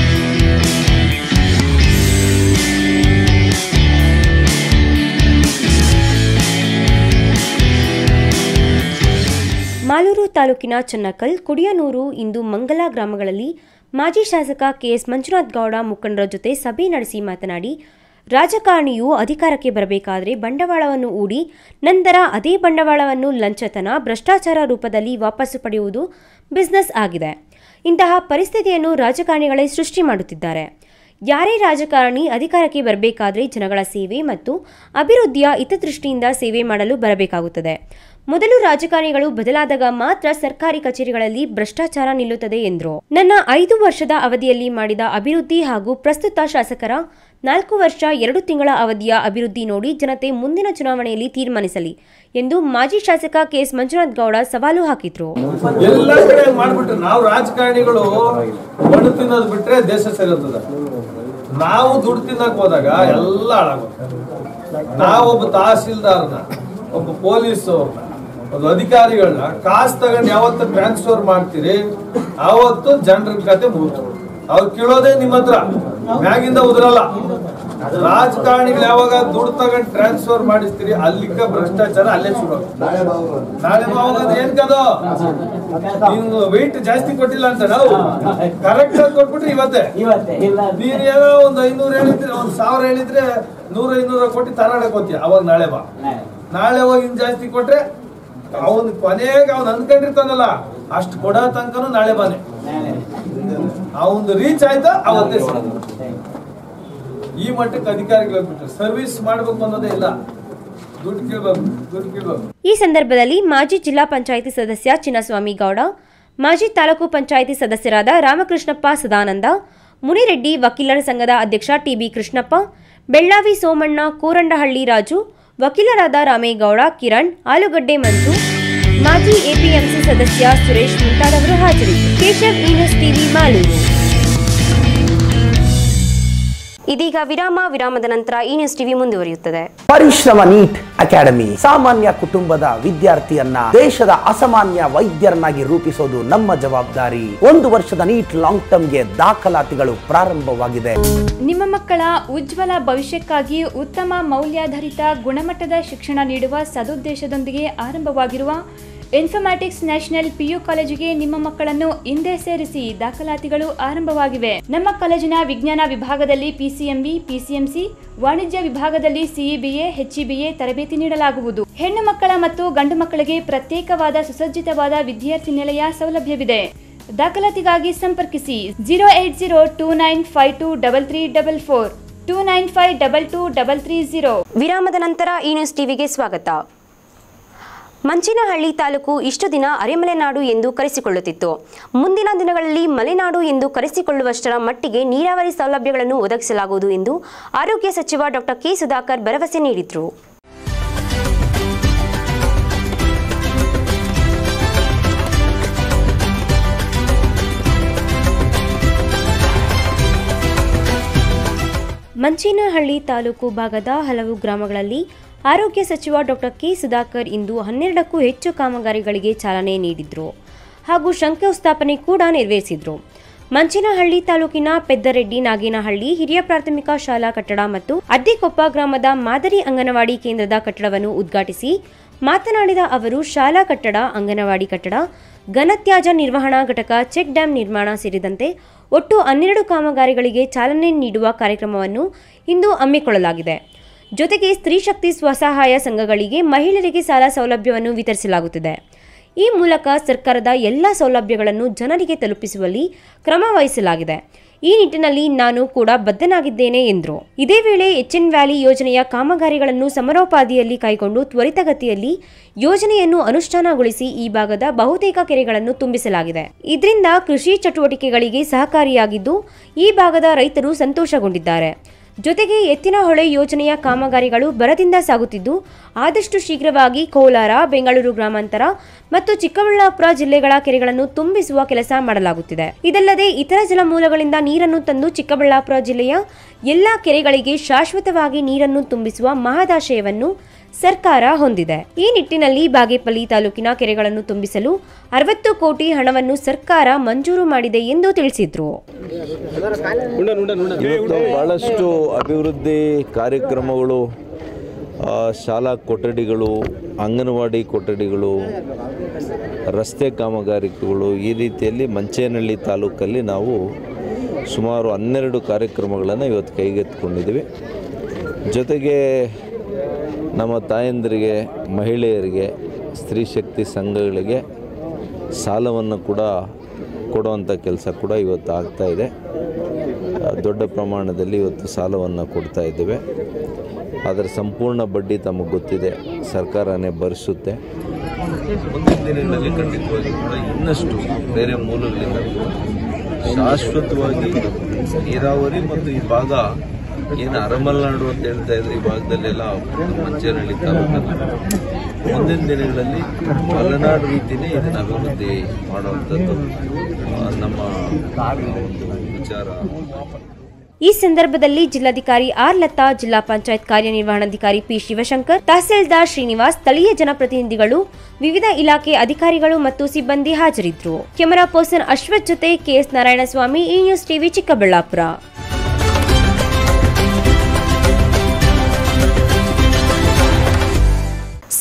Speaker 1: ಮಾಲೂರು ತಾಲೂಕಿನ ಚನ್ನಕಲ್ ಕುಡಿಯನೂರು ಇಂದು ಮಂಗಲ ಗ್ರಾಮಗಳಲ್ಲಿ ಮಾಜಿ ಶಾಸಕ ಕೆಎಸ್ ಮಂಜುನಾಥ್ ಗೌಡ ಮುಖಂಡರ ಜೊತೆ ಸಭೆ ನಡೆಸಿ ಮಾತನಾಡಿ ರಾಜಕಾರಣಿಯು ಅಧಿಕಾರಕ್ಕೆ ಬರಬೇಕಾದರೆ ಬಂಡವಾಳವನ್ನು ಹೂಡಿ ನಂತರ ಅದೇ ಬಂಡವಾಳವನ್ನು ಲಂಚತನ ಭ್ರಷ್ಟಾಚಾರ ರೂಪದಲ್ಲಿ ವಾಪಸ್ಸು ಪಡೆಯುವುದು ಬಿಸ್ನೆಸ್ ಆಗಿದೆ ಇಂತಹ ಪರಿಸ್ಥಿತಿಯನ್ನು ರಾಜಕಾರಣಿಗಳೇ ಸೃಷ್ಟಿ ಮಾಡುತ್ತಿದ್ದಾರೆ ಯಾರೇ ರಾಜಕಾರಣಿ ಅಧಿಕಾರಕ್ಕೆ ಬರಬೇಕಾದ್ರೆ ಜನಗಳ ಸೇವೆ ಮತ್ತು ಅಭಿವೃದ್ಧಿಯ ಹಿತದೃಷ್ಟಿಯಿಂದ ಸೇವೆ ಮಾಡಲು ಬರಬೇಕಾಗುತ್ತದೆ ಮೊದಲು ರಾಜಕಾರಣಿಗಳು ಬದಲಾದಾಗ ಮಾತ್ರ ಸರ್ಕಾರಿ ಕಚೇರಿಗಳಲ್ಲಿ ಭ್ರಷ್ಟಾಚಾರ ನಿಲ್ಲುತ್ತದೆ ಎಂದರು ನನ್ನ ಐದು ವರ್ಷದ ಅವಧಿಯಲ್ಲಿ ಮಾಡಿದ ಅಭಿವೃದ್ಧಿ ಹಾಗೂ ಪ್ರಸ್ತುತ ಶಾಸಕರ ನಾಲ್ಕು ವರ್ಷ ಎರಡು ತಿಂಗಳ ಅವಧಿಯ ಅಭಿವೃದ್ಧಿ ನೋಡಿ ಜನತೆ ಮುಂದಿನ ಚುನಾವಣೆಯಲ್ಲಿ ತೀರ್ಮಾನಿಸಲಿ ಎಂದು ಮಾಜಿ ಶಾಸಕ ಕೆಎಸ್ ಮಂಜುನಾಥ್ ಗೌಡ ಸವಾಲು ಹಾಕಿದ್ರು
Speaker 4: ಎಲ್ಲ ಕಡೆ ಹಂಗ್ ಮಾಡ್ಬಿಟ್ರೆ ನಾವು ರಾಜಕಾರಣಿಗಳು ಮಣ್ಣು ತಿನ್ನೋದು ಬಿಟ್ರೆ ದೇಶ ಸೇರುತ್ತದೆ ನಾವು ದುಡ್ಡು ತಿನ್ನಕ್ ಹೋದಾಗ ಎಲ್ಲ ಹಾಳಾಗುತ್ತೆ ನಾವೊಬ್ಬ ತಹಸೀಲ್ದಾರ್ನ ಒಬ್ಬ ಪೊಲೀಸ್ ಒಂದು ಅಧಿಕಾರಿಗಳನ್ನ ಕಾಸು ತಗೊಂಡು ಯಾವತ್ತು ಟ್ರಾನ್ಸ್ಫರ್ ಮಾಡ್ತೀರಿ ಆವತ್ತು ಜನರ ಕತೆ ಮುಗಿತು ಅವ್ರು ಕೇಳೋದೇ ನಿಮ್ಮ ಹತ್ರ ಮ್ಯಾಗಿಂದ ಉದ್ರಲ್ಲ ರಾಜಕಾರಣಿಗಳು ಯಾವಾಗ ದುಡ್ಡು ತಗೊಂಡು ಟ್ರಾನ್ಸ್ಫರ್ ಮಾಡಿಸ್ತೀರಿ ಅಲ್ಲಿಗ ಭ್ರಷ್ಟಾಚಾರ ಅಲ್ಲೇ ಶುರು ಆಗುತ್ತೆ. ನಾಳೆ ಅವಾಗ ಅದು ಏನ್ ಕದೋ ನೀನು ವೆಯ್ಟ್ ಜಾಸ್ತಿ ಕೊಟ್ಟಿಲ್ಲ ಅಂತ ನಾವು ಕರೆಕ್ಟ್ ಆಗಿ ಕೊಟ್ಬಿಟ್ರೆ ಇವತ್ತೇ
Speaker 5: ಇವತ್ತೇ ಇಲ್ಲ
Speaker 4: ನೀನ್ ಏನೋ ಒಂದ್ ಐನೂರು ಹೇಳಿದ್ರೆ ಒಂದ್ ಸಾವಿರ ಹೇಳಿದ್ರೆ ನೂರ ಐನೂರ ಕೊಟ್ಟು ತರಾಡಕ್ ಹೋಗ್ತೀಯ ಅವಾಗ ನಾಳೆ ಬಾ ನಾಳೆ ಹೋಗಿ ಇನ್ ಜಾಸ್ತಿ ಕೊಟ್ರೆ ಅವನ್ ಕೊನೆಗೆ ಅವ್ನ್ ಅಂದ್ಕೊಂಡಿರ್ತಾನಲ್ಲ ಅಷ್ಟು ಕೊಡೋ ತನಕನು ನಾಳೆ ಬಾನೆ ಅವನ್ ರೀಚ್ ಆಯ್ತಾ ಅವತ್ತೇ ಸಿಗೋದು. ಈ ಮಟ್ಟಕ್ಕೆ ಅಧಿಕಾರಿಗಳು ಹೋಗ್ಬಿಟ್ರು ಸರ್ವಿಸ್ ಮಾಡ್ಬೇಕು ಅನ್ನೋದೇ ಇಲ್ಲ ದುಡ್ಡು ಕೇಳ್ಬೇಕು ದುಡ್ಡು ಕೇಳ್ಬೇಕು
Speaker 1: ಈ ಸಂದರ್ಭದಲ್ಲಿ ಮಾಜಿ ಜಿಲ್ಲಾ ಪಂಚಾಯಿತಿ ಸದಸ್ಯ ಚಿನ್ನಸ್ವಾಮಿ ಗೌಡ ಮಾಜಿ ತಾಲೂಕು ಪಂಚಾಯಿತಿ ಸದಸ್ಯರಾದ ರಾಮಕೃಷ್ಣಪ್ಪ ಸದಾನಂದ ಮುನಿರೆಡ್ಡಿ ವಕೀಲರ ಸಂಘದ ಅಧ್ಯಕ್ಷ ಟಿಬಿ ಕೃಷ್ಣಪ್ಪ ಬೆಳ್ಳಾವಿ ಸೋಮಣ್ಣ ಕೂರಂಡಹಳ್ಳಿ ರಾಜು ವಕೀಲರಾದ ರಾಮೇಗೌಡ ಕಿರಣ್ ಆಲೂಗಡ್ಡೆ ಮಂಜು ಮಾಜಿ ಎಪಿಎಂಸಿ ಸದಸ್ಯ ಸುರೇಶ್ ಮುಂತಾದವರು ಹಾಜರಿದ್ದರು ಕೇಶವ್ ಈ ನ್ಯೂಸ್ ಟಿವಿ ಮಾಲೂರು ಇದೀಗ ವಿರಾಮ ವಿರಾಮದ ನಂತರ ಈ ನ್ಯೂಸ್ ಟಿವಿ ಮುಂದುವರಿಯುತ್ತದೆ
Speaker 6: ಪರಿಶ್ರಮ ನೀಟ್ ಅಕಾಡೆಮಿ ಸಾಮಾನ್ಯ ಕುಟುಂಬದ ವಿದ್ಯಾರ್ಥಿಯನ್ನ ದೇಶದ ಅಸಾಮಾನ್ಯ ವೈದ್ಯರನ್ನಾಗಿ ರೂಪಿಸೋದು ನಮ್ಮ ಜವಾಬ್ದಾರಿ ಒಂದು ವರ್ಷದ ನೀಟ್ ಲಾಂಗ್ ಟರ್ಮ್ಗೆ ದಾಖಲಾತಿಗಳು ಪ್ರಾರಂಭವಾಗಿದೆ
Speaker 7: ನಿಮ್ಮ ಮಕ್ಕಳ ಉಜ್ವಲ ಭವಿಷ್ಯಕ್ಕಾಗಿ ಉತ್ತಮ ಮೌಲ್ಯಾಧಾರಿತ ಗುಣಮಟ್ಟದ ಶಿಕ್ಷಣ ನೀಡುವ ಸದುದ್ದೇಶದೊಂದಿಗೆ ಆರಂಭವಾಗಿರುವ ಇನ್ಫರ್ಮ್ಯಾಟಿಕ್ಸ್ ನ್ಯಾಷನಲ್ ಪಿಯು ಕಾಲೇಜಿಗೆ ನಿಮ್ಮ ಮಕ್ಕಳನ್ನು ಹಿಂದೆ ಸೇರಿಸಿ ದಾಖಲಾತಿಗಳು ಆರಂಭವಾಗಿವೆ ನಮ್ಮ ಕಾಲೇಜಿನ ವಿಜ್ಞಾನ ವಿಭಾಗದಲ್ಲಿ ಪಿಸಿಎಂಬಿ ಪಿಸಿಎಂಸಿ ವಾಣಿಜ್ಯ ವಿಭಾಗದಲ್ಲಿ ಸಿಇಬಿಎ ಎಚ್ಇಬಿಎ ತರಬೇತಿ ನೀಡಲಾಗುವುದು ಹೆಣ್ಣು ಮಕ್ಕಳ ಮತ್ತು ಗಂಡು ಮಕ್ಕಳಿಗೆ ಪ್ರತ್ಯೇಕವಾದ ಸುಸಜ್ಜಿತವಾದ ವಿದ್ಯಾರ್ಥಿ ನಿಲಯ ಸೌಲಭ್ಯವಿದೆ ದಾಖಲಾತಿಗಾಗಿ ಸಂಪರ್ಕಿಸಿ zero eight zero two nine five two double three double four two nine five double two double three zero
Speaker 1: ವಿರಾಮದ ನಂತರ ಈ ನ್ಯೂಸ್ ಟಿವಿಗೆ ಸ್ವಾಗತ ಮಂಚಿನಹಳ್ಳಿ ತಾಲೂಕು ಇಷ್ಟು ದಿನ ಅರೆಮಲೆನಾಡು ಎಂದು ಕರೆಸಿಕೊಳ್ಳುತ್ತಿತ್ತು ಮುಂದಿನ ದಿನಗಳಲ್ಲಿ ಮಲೆನಾಡು ಎಂದು ಕರೆಸಿಕೊಳ್ಳುವಷ್ಟರ ಮಟ್ಟಿಗೆ ನೀರಾವರಿ ಸೌಲಭ್ಯಗಳನ್ನು ಒದಗಿಸಲಾಗುವುದು ಎಂದು ಆರೋಗ್ಯ ಸಚಿವ ಡಾಕ್ಟರ್ ಕೆ ಸುಧಾಕರ್ ಭರವಸೆ ನೀಡಿದರು ಮಂಚೇನಹಳ್ಳಿ ತಾಲೂಕು ಭಾಗದ ಹಲವು ಗ್ರಾಮಗಳಲ್ಲಿ ಆರೋಗ್ಯ ಸಚಿವ ಡಾಕ್ಟರ್ ಕೆ ಸುಧಾಕರ್ ಇಂದು ಹನ್ನೆರಡಕ್ಕೂ ಹೆಚ್ಚು ಕಾಮಗಾರಿಗಳಿಗೆ ಚಾಲನೆ ನೀಡಿದ್ರು ಹಾಗೂ ಶಂಕುಸ್ಥಾಪನೆ ಕೂಡ ನೆರವೇರಿಸಿದ್ರು ಮಂಚೇನಹಳ್ಳಿ ತಾಲೂಕಿನ ಪೆದ್ದರೆಡ್ಡಿ ನಾಗೇನಹಳ್ಳಿ ಹಿರಿಯ ಪ್ರಾಥಮಿಕ ಶಾಲಾ ಕಟ್ಟಡ ಮತ್ತು ಅದ್ದಿಕೊಪ್ಪ ಗ್ರಾಮದ ಮಾದರಿ ಅಂಗನವಾಡಿ ಕೇಂದ್ರದ ಕಟ್ಟಡವನ್ನು ಉದ್ಘಾಟಿಸಿ ಮಾತನಾಡಿದ ಅವರು ಶಾಲಾ ಕಟ್ಟಡ ಅಂಗನವಾಡಿ ಕಟ್ಟಡ ಘನತ್ಯಾಜ್ಯ ನಿರ್ವಹಣಾ ಘಟಕ ಚೆಕ್ ಡ್ಯಾಂ ನಿರ್ಮಾಣ ಸೇರಿದಂತೆ ಒಟ್ಟು ಹನ್ನೆರಡು ಕಾಮಗಾರಿಗಳಿಗೆ ಚಾಲನೆ ನೀಡುವ ಕಾರ್ಯಕ್ರಮವನ್ನು ಇಂದು ಹಮ್ಮಿಕೊಳ್ಳಲಾಗಿದೆ ಜೊತೆಗೆ ಸ್ತ್ರೀ ಶಕ್ತಿ ಸ್ವಸಹಾಯ ಸಂಘಗಳಿಗೆ ಮಹಿಳೆಯರಿಗೆ ಸಾಲ ಸೌಲಭ್ಯವನ್ನು ವಿತರಿಸಲಾಗುತ್ತಿದೆ ಈ ಮೂಲಕ ಸರ್ಕಾರದ ಎಲ್ಲ ಸೌಲಭ್ಯಗಳನ್ನು ಜನರಿಗೆ ತಲುಪಿಸುವಲ್ಲಿ ಕ್ರಮ ವಹಿಸಲಾಗಿದೆ ಈ ನಿಟ್ಟಿನಲ್ಲಿ ನಾನು ಕೂಡ ಬದ್ಧನಾಗಿದ್ದೇನೆ ಎಂದರು ಇದೇ ವೇಳೆ ಎಚ್ಎನ್ ವ್ಯಾಲಿ ಯೋಜನೆಯ ಕಾಮಗಾರಿಗಳನ್ನು ಸಮರೋಪಾದಿಯಲ್ಲಿ ಕೈಗೊಂಡು ತ್ವರಿತಗತಿಯಲ್ಲಿ ಯೋಜನೆಯನ್ನು ಅನುಷ್ಠಾನಗೊಳಿಸಿ ಈ ಭಾಗದ ಬಹುತೇಕ ಕೆರೆಗಳನ್ನು ತುಂಬಿಸಲಾಗಿದೆ ಇದರಿಂದ ಕೃಷಿ ಚಟುವಟಿಕೆಗಳಿಗೆ ಸಹಕಾರಿಯಾಗಿದ್ದು ಈ ಭಾಗದ ರೈತರು ಸಂತೋಷಗೊಂಡಿದ್ದಾರೆ ಜೊತೆಗೆ ಎತ್ತಿನ ಹೊಳೆ ಯೋಜನೆಯ ಕಾಮಗಾರಿಗಳು ಬರದಿಂದ ಸಾಗುತ್ತಿದ್ದು ಆದಷ್ಟು ಶೀಘ್ರವಾಗಿ ಕೋಲಾರ ಬೆಂಗಳೂರು ಗ್ರಾಮಾಂತರ ಮತ್ತು ಚಿಕ್ಕಬಳ್ಳಾಪುರ ಜಿಲ್ಲೆಗಳ ಕೆರೆಗಳನ್ನು ತುಂಬಿಸುವ ಕೆಲಸ ಮಾಡಲಾಗುತ್ತಿದೆ ಇದಲ್ಲದೆ ಇತರ ಜಲಮೂಲಗಳಿಂದ ನೀರನ್ನು ತಂದು ಚಿಕ್ಕಬಳ್ಳಾಪುರ ಜಿಲ್ಲೆಯ ಎಲ್ಲ ಕೆರೆಗಳಿಗೆ ಶಾಶ್ವತವಾಗಿ ನೀರನ್ನು ತುಂಬಿಸುವ ಮಹದಾಶಯವನ್ನು ಸರ್ಕಾರ ಹೊಂದಿದೆ ಈ ನಿಟ್ಟಿನಲ್ಲಿ ಬಾಗೇಪಲ್ಲಿ ತಾಲೂಕಿನ ಕೆರೆಗಳನ್ನು ತುಂಬಿಸಲು ಅರವತ್ತು ಕೋಟಿ ಹಣವನ್ನು ಸರ್ಕಾರ ಮಂಜೂರು ಮಾಡಿದೆ ಎಂದು ತಿಳಿಸಿದ್ರು
Speaker 8: ಇವತ್ತು ಭಾಳಷ್ಟು ಅಭಿವೃದ್ಧಿ ಕಾರ್ಯಕ್ರಮಗಳು ಆ, ಶಾಲಾ ಕೊಠಡಿಗಳು ಅಂಗನವಾಡಿ ಕೊಠಡಿಗಳು ರಸ್ತೆ ಕಾಮಗಾರಿಕೆಗಳು ಈ ರೀತಿಯಲ್ಲಿ ಮಂಚೇನಹಳ್ಳಿ ತಾಲೂಕಲ್ಲಿ ನಾವು ಸುಮಾರು ಹನ್ನೆರಡು ಕಾರ್ಯಕ್ರಮಗಳನ್ನು ಇವತ್ತು ಕೈಗೆತ್ತಿಕೊಂಡಿದ್ದೀವಿ ಜೊತೆಗೆ ನಮ್ಮ ತಾಯಂದಿರಿಗೆ ಮಹಿಳೆಯರಿಗೆ ಸ್ತ್ರೀ ಶಕ್ತಿ ಸಂಘಗಳಿಗೆ ಸಾಲವನ್ನು ಕೂಡ ಕೊಡುವಂಥ ಕೆಲಸ ಕೂಡ ಇವತ್ತು ಆಗ್ತಾ ಇದೆ ಆ, ದೊಡ್ಡ ಪ್ರಮಾಣದಲ್ಲಿ ಇವತ್ತು ಸಾಲವನ್ನು ಕೊಡ್ತಾ ಇದ್ದೇವೆ ಅದರ ಸಂಪೂರ್ಣ ಬಡ್ಡಿ ತಮಗೆ ಗೊತ್ತಿದೆ ಸರ್ಕಾರನೇ ಭರಿಸುತ್ತೆ ಮುಂದಿನ ದಿನಗಳಲ್ಲಿ ಖಂಡಿತವಾಗಿ ಕೂಡ ಇನ್ನಷ್ಟು ಬೇರೆ ಮೂಲಗಳಿಂದ ಕೂಡ ಶಾಶ್ವತವಾಗಿ ನೀರಾವರಿ ಮತ್ತು ಈ ಭಾಗ ಏನು ಅರಮಲ್ನಾಡು ಅಂತ ಹೇಳ್ತಾ ಇದ್ರೆ ಈ ಭಾಗದಲ್ಲೆಲ್ಲ ಮಂಚೇನಹಳ್ಳಿ ತಾಲೂಕಲ್ಲಿ ಮುಂದಿನ ದಿನಗಳಲ್ಲಿ ಮಲೆನಾಡು ರೀತಿಯೇ ಇದನ್ನು ಅಭಿವೃದ್ಧಿ ಮಾಡುವಂಥದ್ದು ಆ, ನಮ್ಮ ಒಂದು ವಿಚಾರ
Speaker 1: ಈ ಸಂದರ್ಭದಲ್ಲಿ ಜಿಲ್ಲಾಧಿಕಾರಿ ಆರ್ ಲತಾ ಜಿಲ್ಲಾ ಪಂಚಾಯತ್ ಕಾರ್ಯನಿರ್ವಹಣಾಧಿಕಾರಿ ಪಿ ಶಿವಶಂಕರ್ ತಹಸೀಲ್ದಾರ್ ಶ್ರೀನಿವಾಸ್ ಸ್ಥಳೀಯ ಜನಪ್ರತಿನಿಧಿಗಳು ವಿವಿಧ ಇಲಾಖೆ ಅಧಿಕಾರಿಗಳು ಮತ್ತು ಸಿಬ್ಬಂದಿ ಹಾಜರಿದ್ದರು ಕೆಮರಾ ಪರ್ಸನ್ ಅಶ್ವಥ್ ಜೊತೆ ಕೆಎಸ್ ನಾರಾಯಣಸ್ವಾಮಿ ಈ ನ್ಯೂಸ್ ಟಿವಿ ಚಿಕ್ಕಬಳ್ಳಾಪುರ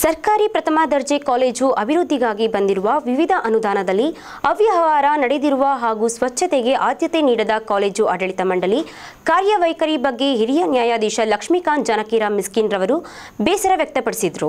Speaker 1: ಸರ್ಕಾರಿ ಪ್ರಥಮ ದರ್ಜೆ ಕಾಲೇಜು ಅಭಿವೃದ್ಧಿಗಾಗಿ ಬಂದಿರುವ ವಿವಿಧ ಅನುದಾನದಲ್ಲಿ ಅವ್ಯವಹಾರ ನಡೆದಿರುವ ಹಾಗೂ ಸ್ವಚ್ಛತೆಗೆ ಆದ್ಯತೆ ನೀಡದ ಕಾಲೇಜು ಆಡಳಿತ ಮಂಡಳಿ ಕಾರ್ಯವೈಖರಿ ಬಗ್ಗೆ ಹಿರಿಯ ನ್ಯಾಯಾಧೀಶ ಲಕ್ಷ್ಮೀಕಾಂತ್ ಜಾನಕಿರಾಮ್ ಮಿಸ್ಕಿನ್ ರವರು ಬೇಸರ ವ್ಯಕ್ತಪಡಿಸಿದರು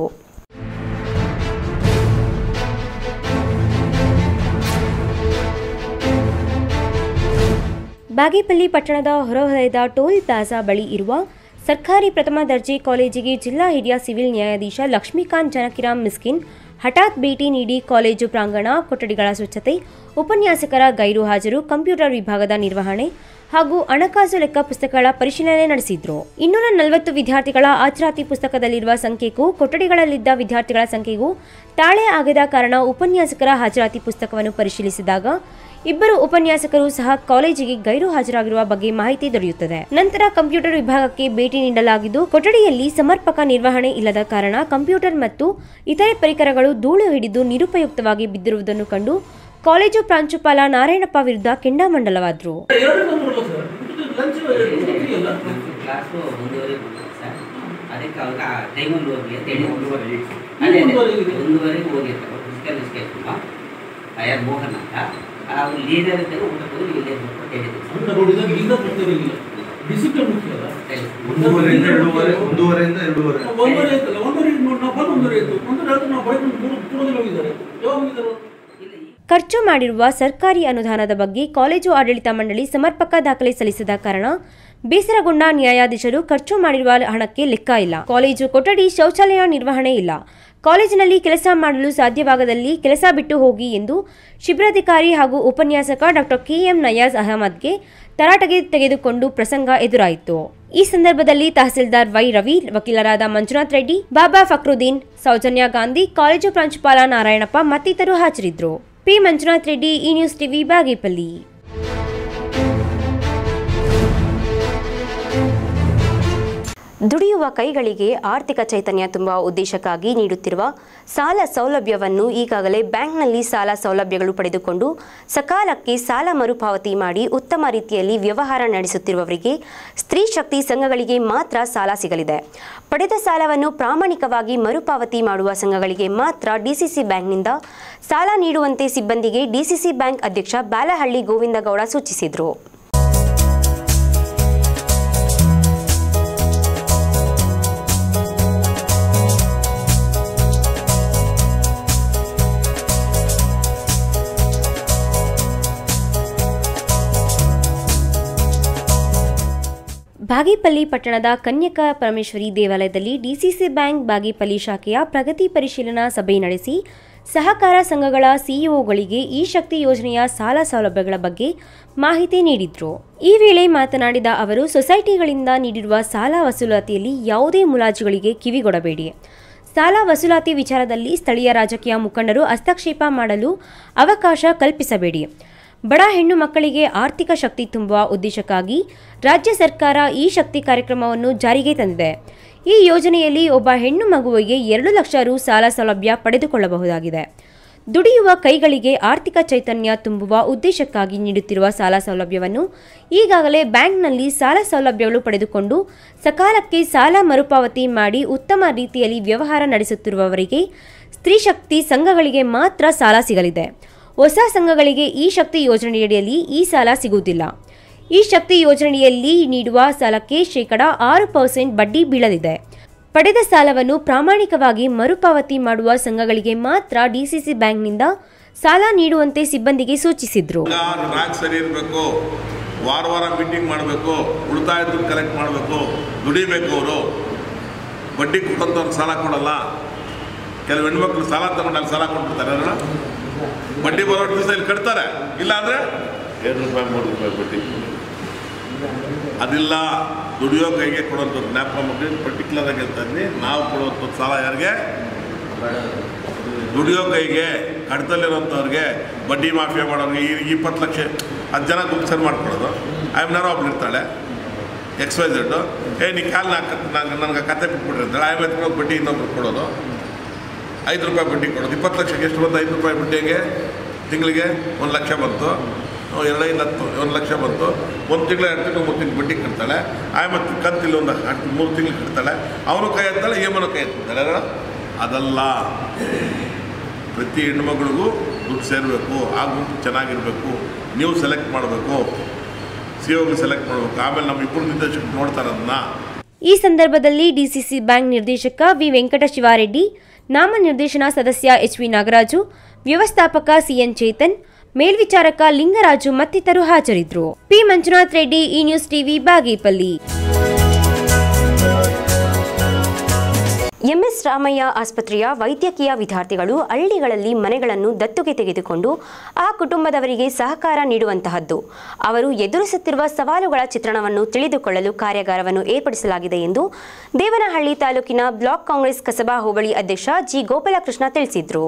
Speaker 1: ಬಾಗೇಪಲ್ಲಿ ಪಟ್ಟಣದ ಹೊರವಲಯದ ಟೋಲ್ ಪ್ಲಾಜಾ ಬಳಿ ಇರುವ ಸರ್ಕಾರಿ ಪ್ರಥಮ ದರ್ಜೆ ಕಾಲೇಜಿಗೆ ಜಿಲ್ಲಾ ಹಿರಿಯ ಸಿವಿಲ್ ನ್ಯಾಯಾಧೀಶ ಲಕ್ಷ್ಮೀಕಾಂತ್ ಜನಕಿರಾಮ್ ಮಿಸ್ಕಿನ್ ಹಠಾತ್ ಭೇಟಿ ನೀಡಿ ಕಾಲೇಜು ಪ್ರಾಂಗಣ ಕೊಠಡಿಗಳ ಸ್ವಚ್ಛತೆ ಉಪನ್ಯಾಸಕರ ಗೈರು ಹಾಜರು ಕಂಪ್ಯೂಟರ್ ವಿಭಾಗದ ನಿರ್ವಹಣೆ ಹಾಗೂ ಹಣಕಾಸು ಲೆಕ್ಕ ಪುಸ್ತಕಗಳ ಪರಿಶೀಲನೆ ನಡೆಸಿದ್ರು ಇನ್ನೂರ ನಲವತ್ತು ವಿದ್ಯಾರ್ಥಿಗಳ ಹಾಜರಾತಿ ಪುಸ್ತಕದಲ್ಲಿರುವ ಸಂಖ್ಯೆಗೂ ಕೊಠಡಿಗಳಲ್ಲಿದ್ದ ವಿದ್ಯಾರ್ಥಿಗಳ ಸಂಖ್ಯೆಗೂ ತಾಳೆ ಆಗದ ಕಾರಣ ಉಪನ್ಯಾಸಕರ ಹಾಜರಾತಿ ಪುಸ್ತಕವನ್ನು ಪರಿಶೀಲಿಸಿದಾಗ ಇಬ್ಬರು ಉಪನ್ಯಾಸಕರು ಸಹ ಕಾಲೇಜಿಗೆ ಗೈರು ಹಾಜರಾಗಿರುವ ಬಗ್ಗೆ ಮಾಹಿತಿ ದೊರೆಯುತ್ತದೆ ನಂತರ ಕಂಪ್ಯೂಟರ್ ವಿಭಾಗಕ್ಕೆ ಭೇಟಿ ನೀಡಲಾಗಿದ್ದು ಕೊಠಡಿಯಲ್ಲಿ ಸಮರ್ಪಕ ನಿರ್ವಹಣೆ ಇಲ್ಲದ ಕಾರಣ ಕಂಪ್ಯೂಟರ್ ಮತ್ತು ಇತರೆ ಪರಿಕರಗಳು ಧೂಳು ಹಿಡಿದು ನಿರುಪಯುಕ್ತವಾಗಿ ಬಿದ್ದಿರುವುದನ್ನು ಕಂಡು ಕಾಲೇಜು ಪ್ರಾಂಶುಪಾಲ ನಾರಾಯಣಪ್ಪ ವಿರುದ್ಧ ಕೆಂಡಾಮಂಡಲವಾದರು
Speaker 5: ಕ್ಲಾಸು ಒಂದೂವರೆ ಸರ್ ಅದಕ್ಕೆ ಅವಾಗ ಟೈಮಲ್ಲಿ ಹೋಗಿ ಅಂತ ಹೇಳಿ ಅದೇ ಅದೇ ಒಂದೂವರೆಗೆ ಹೋಗಿರ್ತಾರೆ ಫಿಸಿಕಲ್ ಎಜುಕೇಷನ್ ಆಯರ್ ಮೋಹನ್ ಅಂತ ಅವ್ರು ಲೀಡರ್ ಇದ್ದಾಗ ಊಟ ಕೊಡಿ ಇಲ್ಲೇ ಅಂತ ಹೇಳಿದ್ರು
Speaker 9: ಡಿಸಿಪ್ಲಿನ್ ಮುಖ್ಯ ಅಲ್ಲ
Speaker 5: ಹೇಳಿ.
Speaker 10: ಒಂದೂವರೆಯಿಂದ ಎರಡೂವರೆ ಒಂದೂವರೆಯಿಂದ ಎರಡೂವರೆ
Speaker 9: ಒಂದೂವರೆ ಆಯ್ತಲ್ಲ ಒಂದೂವರೆ ಇದ್ದು ನೋಡಿ ನಾವು ಬಂದು ಒಂದೂವರೆ ಆಯ್ತು ಒಂದೂವರೆ ಆಯ್ತು ನಾವು ಬೈಕ್ ಮೂರು ಪೂರ್ವದಲ್ಲಿ ಹೋಗಿದ್ದಾರೆ ಯಾವಾಗ ಹೋಗಿದ್ದಾರೆ
Speaker 1: ಖರ್ಚು ಮಾಡಿರುವ ಸರ್ಕಾರಿ ಅನುದಾನದ ಬಗ್ಗೆ ಕಾಲೇಜು ಆಡಳಿತ ಮಂಡಳಿ ಸಮರ್ಪಕ ದಾಖಲೆ ಸಲ್ಲಿಸದ ಕಾರಣ ಬೇಸರಗೊಂಡ ನ್ಯಾಯಾಧೀಶರು ಖರ್ಚು ಮಾಡಿರುವ ಹಣಕ್ಕೆ ಲೆಕ್ಕ ಇಲ್ಲ ಕಾಲೇಜು ಕೊಠಡಿ ಶೌಚಾಲಯ ನಿರ್ವಹಣೆ ಇಲ್ಲ ಕಾಲೇಜಿನಲ್ಲಿ ಕೆಲಸ ಮಾಡಲು ಸಾಧ್ಯವಾಗದಲ್ಲಿ ಕೆಲಸ ಬಿಟ್ಟು ಹೋಗಿ ಎಂದು ಶಿಬಿರಾಧಿಕಾರಿ ಹಾಗೂ ಉಪನ್ಯಾಸಕ ಡಾಕ್ಟರ್ ಕೆಎಂ ನಯಾಜ್ ಅಹಮದ್ಗೆ ತರಾಟೆಗೆ ತೆಗೆದುಕೊಂಡು ಪ್ರಸಂಗ ಎದುರಾಯಿತು ಈ ಸಂದರ್ಭದಲ್ಲಿ ತಹಸೀಲ್ದಾರ್ ವೈ ರವಿ ವಕೀಲರಾದ ಮಂಜುನಾಥ್ ರೆಡ್ಡಿ ಬಾಬಾ ಫಕ್ರುದ್ದೀನ್ ಸೌಜನ್ಯ ಗಾಂಧಿ ಕಾಲೇಜು ಪ್ರಾಂಶುಪಾಲ ನಾರಾಯಣಪ್ಪ ಮತ್ತಿತರರು ಹಾಜರಿದ್ದರು ಪಿ ಮಂಜುನಾಥ್ ರೆಡ್ಡಿ ಈ ನ್ಯೂಸ್ ಟಿವಿ ಬಾಗೇಪಲ್ಲಿ ದುಡಿಯುವ ಕೈಗಳಿಗೆ ಆರ್ಥಿಕ ಚೈತನ್ಯ ತುಂಬುವ ಉದ್ದೇಶಕ್ಕಾಗಿ ನೀಡುತ್ತಿರುವ ಸಾಲ ಸೌಲಭ್ಯವನ್ನು ಈಗಾಗಲೇ ಬ್ಯಾಂಕ್ನಲ್ಲಿ ಸಾಲ ಸೌಲಭ್ಯಗಳು ಪಡೆದುಕೊಂಡು ಸಕಾಲಕ್ಕೆ ಸಾಲ ಮರುಪಾವತಿ ಮಾಡಿ ಉತ್ತಮ ರೀತಿಯಲ್ಲಿ ವ್ಯವಹಾರ ನಡೆಸುತ್ತಿರುವವರಿಗೆ ಸ್ತ್ರೀ ಶಕ್ತಿ ಸಂಘಗಳಿಗೆ ಮಾತ್ರ ಸಾಲ ಸಿಗಲಿದೆ ಪಡೆದ ಸಾಲವನ್ನು ಪ್ರಾಮಾಣಿಕವಾಗಿ ಮರುಪಾವತಿ ಮಾಡುವ ಸಂಘಗಳಿಗೆ ಮಾತ್ರ ಡಿಸಿಸಿ ಬ್ಯಾಂಕ್ನಿಂದ ಸಾಲ ನೀಡುವಂತೆ ಸಿಬ್ಬಂದಿಗೆ ಡಿಸಿಸಿ ಬ್ಯಾಂಕ್ ಅಧ್ಯಕ್ಷ ಬಾಲಹಳ್ಳಿ ಗೋವಿಂದಗೌಡ ಸೂಚಿಸಿದರು ಬಾಗೇಪಲ್ಲಿ ಪಟ್ಟಣದ ಕನ್ಯಕಾ ಪರಮೇಶ್ವರಿ ದೇವಾಲಯದಲ್ಲಿ ಡಿಸಿಸಿ ಬ್ಯಾಂಕ್ ಬಾಗೇಪಲ್ಲಿ ಶಾಖೆಯ ಪ್ರಗತಿ ಪರಿಶೀಲನಾ ಸಭೆ ನಡೆಸಿ ಸಹಕಾರ ಸಂಘಗಳ ಸಿಇಒಗಳಿಗೆ ಈ ಶಕ್ತಿ ಯೋಜನೆಯ ಸಾಲ ಸೌಲಭ್ಯಗಳ ಬಗ್ಗೆ ಮಾಹಿತಿ ನೀಡಿದ್ರು ಈ ವೇಳೆ ಮಾತನಾಡಿದ ಅವರು ಸೊಸೈಟಿಗಳಿಂದ ನೀಡಿರುವ ಸಾಲ ವಸೂಲಾತಿಯಲ್ಲಿ ಯಾವುದೇ ಮುಲಾಜುಗಳಿಗೆ ಕಿವಿಗೊಡಬೇಡಿ ಸಾಲ ವಸೂಲಾತಿ ವಿಚಾರದಲ್ಲಿ ಸ್ಥಳೀಯ ರಾಜಕೀಯ ಮುಖಂಡರು ಹಸ್ತಕ್ಷೇಪ ಮಾಡಲು ಅವಕಾಶ ಕಲ್ಪಿಸಬೇಡಿ ಬಡ ಹೆಣ್ಣು ಮಕ್ಕಳಿಗೆ ಆರ್ಥಿಕ ಶಕ್ತಿ ತುಂಬುವ ಉದ್ದೇಶಕ್ಕಾಗಿ ರಾಜ್ಯ ಸರ್ಕಾರ ಈ ಶಕ್ತಿ ಕಾರ್ಯಕ್ರಮವನ್ನು ಜಾರಿಗೆ ತಂದಿದೆ ಈ ಯೋಜನೆಯಲ್ಲಿ ಒಬ್ಬ ಹೆಣ್ಣು ಮಗುವಿಗೆ ಎರಡು ಲಕ್ಷ ರು ಸಾಲ ಸೌಲಭ್ಯ ಪಡೆದುಕೊಳ್ಳಬಹುದಾಗಿದೆ ದುಡಿಯುವ ಕೈಗಳಿಗೆ ಆರ್ಥಿಕ ಚೈತನ್ಯ ತುಂಬುವ ಉದ್ದೇಶಕ್ಕಾಗಿ ನೀಡುತ್ತಿರುವ ಸಾಲ ಸೌಲಭ್ಯವನ್ನು ಈಗಾಗಲೇ ಬ್ಯಾಂಕ್ನಲ್ಲಿ ಸಾಲ ಸೌಲಭ್ಯಗಳು ಪಡೆದುಕೊಂಡು ಸಕಾಲಕ್ಕೆ ಸಾಲ ಮರುಪಾವತಿ ಮಾಡಿ ಉತ್ತಮ ರೀತಿಯಲ್ಲಿ ವ್ಯವಹಾರ ನಡೆಸುತ್ತಿರುವವರಿಗೆ ಸ್ತ್ರೀ ಶಕ್ತಿ ಸಂಘಗಳಿಗೆ ಮಾತ್ರ ಸಾಲ ಸಿಗಲಿದೆ ಹೊಸ ಸಂಘಗಳಿಗೆ ಈ ಶಕ್ತಿ ಯೋಜನೆಯಡಿಯಲ್ಲಿ ಈ ಸಾಲ ಸಿಗುವುದಿಲ್ಲ ಈ ಶಕ್ತಿ ಯೋಜನೆಯಲ್ಲಿ ನೀಡುವ ಸಾಲಕ್ಕೆ ಶೇಕಡ ಆರು ಪರ್ಸೆಂಟ್ ಬಡ್ಡಿ ಬೀಳಲಿದೆ ಪಡೆದ ಸಾಲವನ್ನು ಪ್ರಾಮಾಣಿಕವಾಗಿ ಮರುಪಾವತಿ ಮಾಡುವ ಸಂಘಗಳಿಗೆ ಮಾತ್ರ ಡಿಸಿಸಿ ಬ್ಯಾಂಕ್ನಿಂದ ಸಾಲ ನೀಡುವಂತೆ ಸಿಬ್ಬಂದಿಗೆ ಸೂಚಿಸಿದ್ರು
Speaker 11: ರ್ಯಾಂಕ್ ಸರಿ ಇರಬೇಕು ವಾರ ವಾರ ಮೀಟಿಂಗ್ ಮಾಡಬೇಕು ಉಳಿತಾಯ ದುಡ್ಡು ಕಲೆಕ್ಟ್ ಮಾಡಬೇಕು ದುಡಿಬೇಕು ಅವರು ಬಡ್ಡಿ ಕೊಟ್ಟಂಥವ್ರು ಸಾಲ ಕೊಡಲ್ಲ ಕೆಲವು ಹೆಣ್ಮಕ್ಳು ಸಾಲ ತಗೊಂಡು ಅಲ್ಲಿ ಸಾಲ ಕೊಟ್ಬಿಡ್ತಾರೆ ಅಲ್ವಾ? ಬಡ್ಡಿ ಬರೋ ದಿವಸ ಇಲ್ಲಿ ಕಟ್ತಾರೆ ಇಲ್ಲ ಅಂದರೆ ಎರಡು ರೂಪಾಯಿ ಮೂರು ರೂಪಾಯಿ ಬಡ್ಡಿ ಅದಿಲ್ಲ ದುಡಿಯೋ ಕೈಗೆ ಕೊಡುವಂಥದ್ದು ಜ್ಞಾಪಕ ಮಕ್ಕಳಿಗೆ ಪರ್ಟಿಕ್ಯುಲರ್ ಆಗಿ ಹೇಳ್ತಾ ಇದ್ದೀನಿ ನಾವು ಕೊಡುವಂಥದ್ದು ಸಾಲ ಯಾರಿಗೆ ದುಡಿಯೋ ಕೈಗೆ ಕಡತಲ್ಲಿರೋಂಥವ್ರಿಗೆ ಬಡ್ಡಿ ಮಾಫಿಯಾ ಮಾಡೋರಿಗೆ ಈ ಇಪ್ಪತ್ತು ಲಕ್ಷ ಹತ್ತು ಜನ ಗುಂಪು ಸೇರಿ ಮಾಡ್ಕೊಡೋದು ಆಯ್ಮನಾರು ಒಬ್ಳು ಇರ್ತಾಳೆ ಎಕ್ಸ್ ವೈ ಝೆಡ್ಡು ಏ ನೀ ಕಾಲು ನಾಲ್ಕು ನಂಗೆ ನನಗೆ ಕತೆ ಬಿಟ್ಬಿಟ್ರಿ ಅಂತಾಳೆ ಆಯ್ತು ಎತ್ಕೊಂಡು ಬಡ್ಡಿ ಇನ್ನೊಬ್ರು ಕೊಡೋದು ಐದು ರೂಪಾಯಿ ಬಡ್ಡಿ ಕೊಡೋದು ಇಪ್ಪತ್ತು ಲಕ್ಷಕ್ಕೆ ಎಷ್ಟು ಬಂತು ಐದು ರೂಪಾಯಿ ಬಡ್ಡಿಗೆ ತಿಂಗಳಿಗೆ ಒಂದು ಲಕ್ಷ ಬಂತು ಎರಡು ಐದು ಹತ್ತು ಒಂದು ಲಕ್ಷ ಬಂತು ಒಂದು ತಿಂಗಳು ಎರಡು ತಿಂಗಳು ಮೂರು ತಿಂಗಳು ಬಡ್ಡಿ ಕಟ್ತಾಳೆ ಆಯ್ ಮತ್ತು ಕಂತಿಲ್ಲ ಒಂದು ಹತ್ತು ಮೂರು ತಿಂಗಳು ಕಟ್ತಾಳೆ ಅವನು ಕೈ ಎತ್ತಾಳೆ ಏಮನು ಕೈ ಎತ್ತಾಳೆ ಅದಲ್ಲ ಪ್ರತಿ ಹೆಣ್ಮಗಳಿಗೂ ದುಡ್ಡು ಸೇರಬೇಕು ಆ ಗುಂಪು ಚೆನ್ನಾಗಿರಬೇಕು ನೀವು ಸೆಲೆಕ್ಟ್ ಮಾಡಬೇಕು ಸಿ ಒಗೆ ಸೆಲೆಕ್ಟ್ ಮಾಡಬೇಕು ಆಮೇಲೆ ನಮ್ಮ ಇಬ್ಬರು ನಿರ್ದೇಶಕರು ನೋಡ್ತಾರೆ ಅದನ್ನ
Speaker 1: ಈ ಸಂದರ್ಭದಲ್ಲಿ ಡಿಸಿಸಿ ಬ್ಯಾಂಕ್ ನಿರ್ದೇಶಕ ವಿ ವೆಂಕಟ ಶಿವಾರೆಡ್ಡಿ ನಾಮನಿರ್ದೇಶನ ಸದಸ್ಯ ಎಚ್ ವಿ ನಾಗರಾಜು ವ್ಯವಸ್ಥಾಪಕ ಸಿಎನ್ ಚೇತನ್ ಮೇಲ್ವಿಚಾರಕ ಲಿಂಗರಾಜು ಮತ್ತಿತರರು ಹಾಜರಿದ್ದರು ಪಿ ಮಂಜುನಾಥ್ ರೆಡ್ಡಿ ಈ news TV Bagepalli MS Ramaiah ಆಸ್ಪತ್ರೆಯ ವೈದ್ಯಕೀಯ ವಿದ್ಯಾರ್ಥಿಗಳು ಹಳ್ಳಿಗಳಲ್ಲಿ ಮನೆಗಳನ್ನು ದತ್ತುಗೆ ತೆಗೆದುಕೊಂಡು ಆ ಕುಟುಂಬದವರಿಗೆ ಸಹಕಾರ ನೀಡುವಂತಹದ್ದು ಅವರು ಎದುರಿಸುತ್ತಿರುವ ಸವಾಲುಗಳ ಚಿತ್ರಣವನ್ನು ತಿಳಿದುಕೊಳ್ಳಲು ಕಾರ್ಯಾಗಾರವನ್ನು ಏರ್ಪಡಿಸಲಾಗಿದೆ ಎಂದು ದೇವನಹಳ್ಳಿ ತಾಲೂಕಿನ ಬ್ಲಾಕ್ ಕಾಂಗ್ರೆಸ್ ಕಸಬಾ ಹೋಬಳಿ ಅಧ್ಯಕ್ಷ ಜಿ ಗೋಪಾಲಕೃಷ್ಣ ತಿಳಿಸಿದರು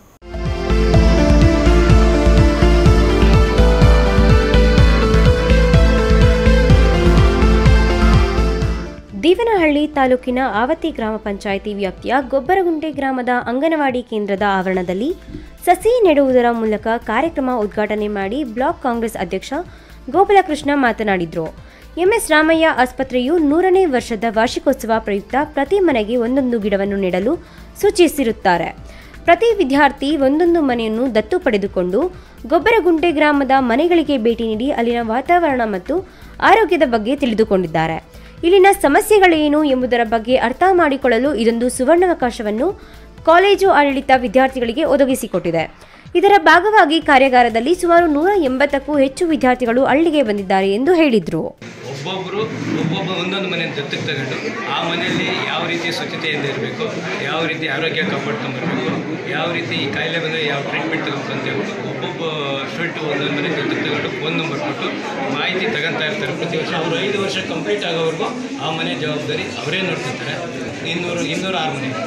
Speaker 1: ದೇವನಹಳ್ಳಿ ತಾಲೂಕಿನ ಆವತಿ ಗ್ರಾಮ ಪಂಚಾಯಿತಿ ವ್ಯಾಪ್ತಿಯ ಗೊಬ್ಬರಗುಂಟೆ ಗ್ರಾಮದ ಅಂಗನವಾಡಿ ಕೇಂದ್ರದ ಆವರಣದಲ್ಲಿ ಸಸಿ ನೆಡುವುದರ ಮೂಲಕ ಕಾರ್ಯಕ್ರಮ ಉದ್ಘಾಟನೆ ಮಾಡಿ ಬ್ಲಾಕ್ ಕಾಂಗ್ರೆಸ್ ಅಧ್ಯಕ್ಷ ಗೋಪಾಲಕೃಷ್ಣ ಮಾತನಾಡಿದರು ಎಂಎಸ್ ರಾಮಯ್ಯ ಆಸ್ಪತ್ರೆಯು ನೂರನೇ ವರ್ಷದ ವಾರ್ಷಿಕೋತ್ಸವ ಪ್ರಯುಕ್ತ ಪ್ರತಿ ಮನೆಗೆ ಒಂದೊಂದು ಗಿಡವನ್ನು ನೆಡಲು ಸೂಚಿಸಿರುತ್ತಾರೆ ಪ್ರತಿ ವಿದ್ಯಾರ್ಥಿ ಒಂದೊಂದು ಮನೆಯನ್ನು ದತ್ತು ಪಡೆದುಕೊಂಡು ಗೊಬ್ಬರಗುಂಟೆ ಗ್ರಾಮದ ಮನೆಗಳಿಗೆ ಭೇಟಿ ನೀಡಿ ಅಲ್ಲಿನ ವಾತಾವರಣ ಮತ್ತು ಆರೋಗ್ಯದ ಬಗ್ಗೆ ತಿಳಿದುಕೊಂಡಿದ್ದಾರೆ ಇಲ್ಲಿನ ಸಮಸ್ಯೆಗಳೇನು ಎಂಬುದರ ಬಗ್ಗೆ ಅರ್ಥ ಮಾಡಿಕೊಳ್ಳಲು ಇದೊಂದು ಸುವರ್ಣಾವಕಾಶವನ್ನು ಕಾಲೇಜು ಆಡಳಿತ ವಿದ್ಯಾರ್ಥಿಗಳಿಗೆ ಒದಗಿಸಿಕೊಟ್ಟಿದೆ ಇದರ ಭಾಗವಾಗಿ ಕಾರ್ಯಾಗಾರದಲ್ಲಿ ಸುಮಾರು ನೂರ ಎಂಬತ್ತಕ್ಕೂ ಹೆಚ್ಚು ವಿದ್ಯಾರ್ಥಿಗಳು ಹಳ್ಳಿಗೆ ಬಂದಿದ್ದಾರೆ ಎಂದು ಹೇಳಿದರು
Speaker 12: ಒಬ್ಬೊಬ್ಬರು ಒಬ್ಬೊಬ್ಬ ಒಂದೊಂದು ಮನೆ ದತ್ತಕ್ಕೆ ತಗೊಂಡು ಆ ಮನೆಯಲ್ಲಿ ಯಾವ ರೀತಿ ಸ್ವಚ್ಛತೆಯಿಂದ ಇರಬೇಕು ಯಾವ ರೀತಿ ಆರೋಗ್ಯ ಕಾಪಾಡ್ಕೊಂಬರ್ಬೇಕು ಯಾವ ರೀತಿ ಈ ಕಾಯಿಲೆ ಬಂದರೆ ಯಾವ ಟ್ರೀಟ್ಮೆಂಟ್ ತಗೋಬೇಕು ಅಂತ ಹೇಳ್ಬಿಟ್ಟು ಒಬ್ಬೊಬ್ಬ ಸ್ಟೂಡೆಂಟು ಒಂದೊಂದು ಮನೆ ದತ್ತಕ್ಕೆ ತಗೊಂಡು ಫೋನ್ ನಂಬರ್ ಕೊಟ್ಟು ಮಾಹಿತಿ ತಗೊಂತಾ ಇರ್ತಾರೆ ಪ್ರತಿ ವರ್ಷ ಅವರು ಐದು ವರ್ಷ ಕಂಪ್ಲೀಟ್ ಆಗೋವರೆಗೂ ಆ ಮನೆ ಜವಾಬ್ದಾರಿ ಅವರೇ ನೋಡ್ಕೊತಾರೆ ಇನ್ನೂರು ಇನ್ನೂರು ಆರು ಮನೆ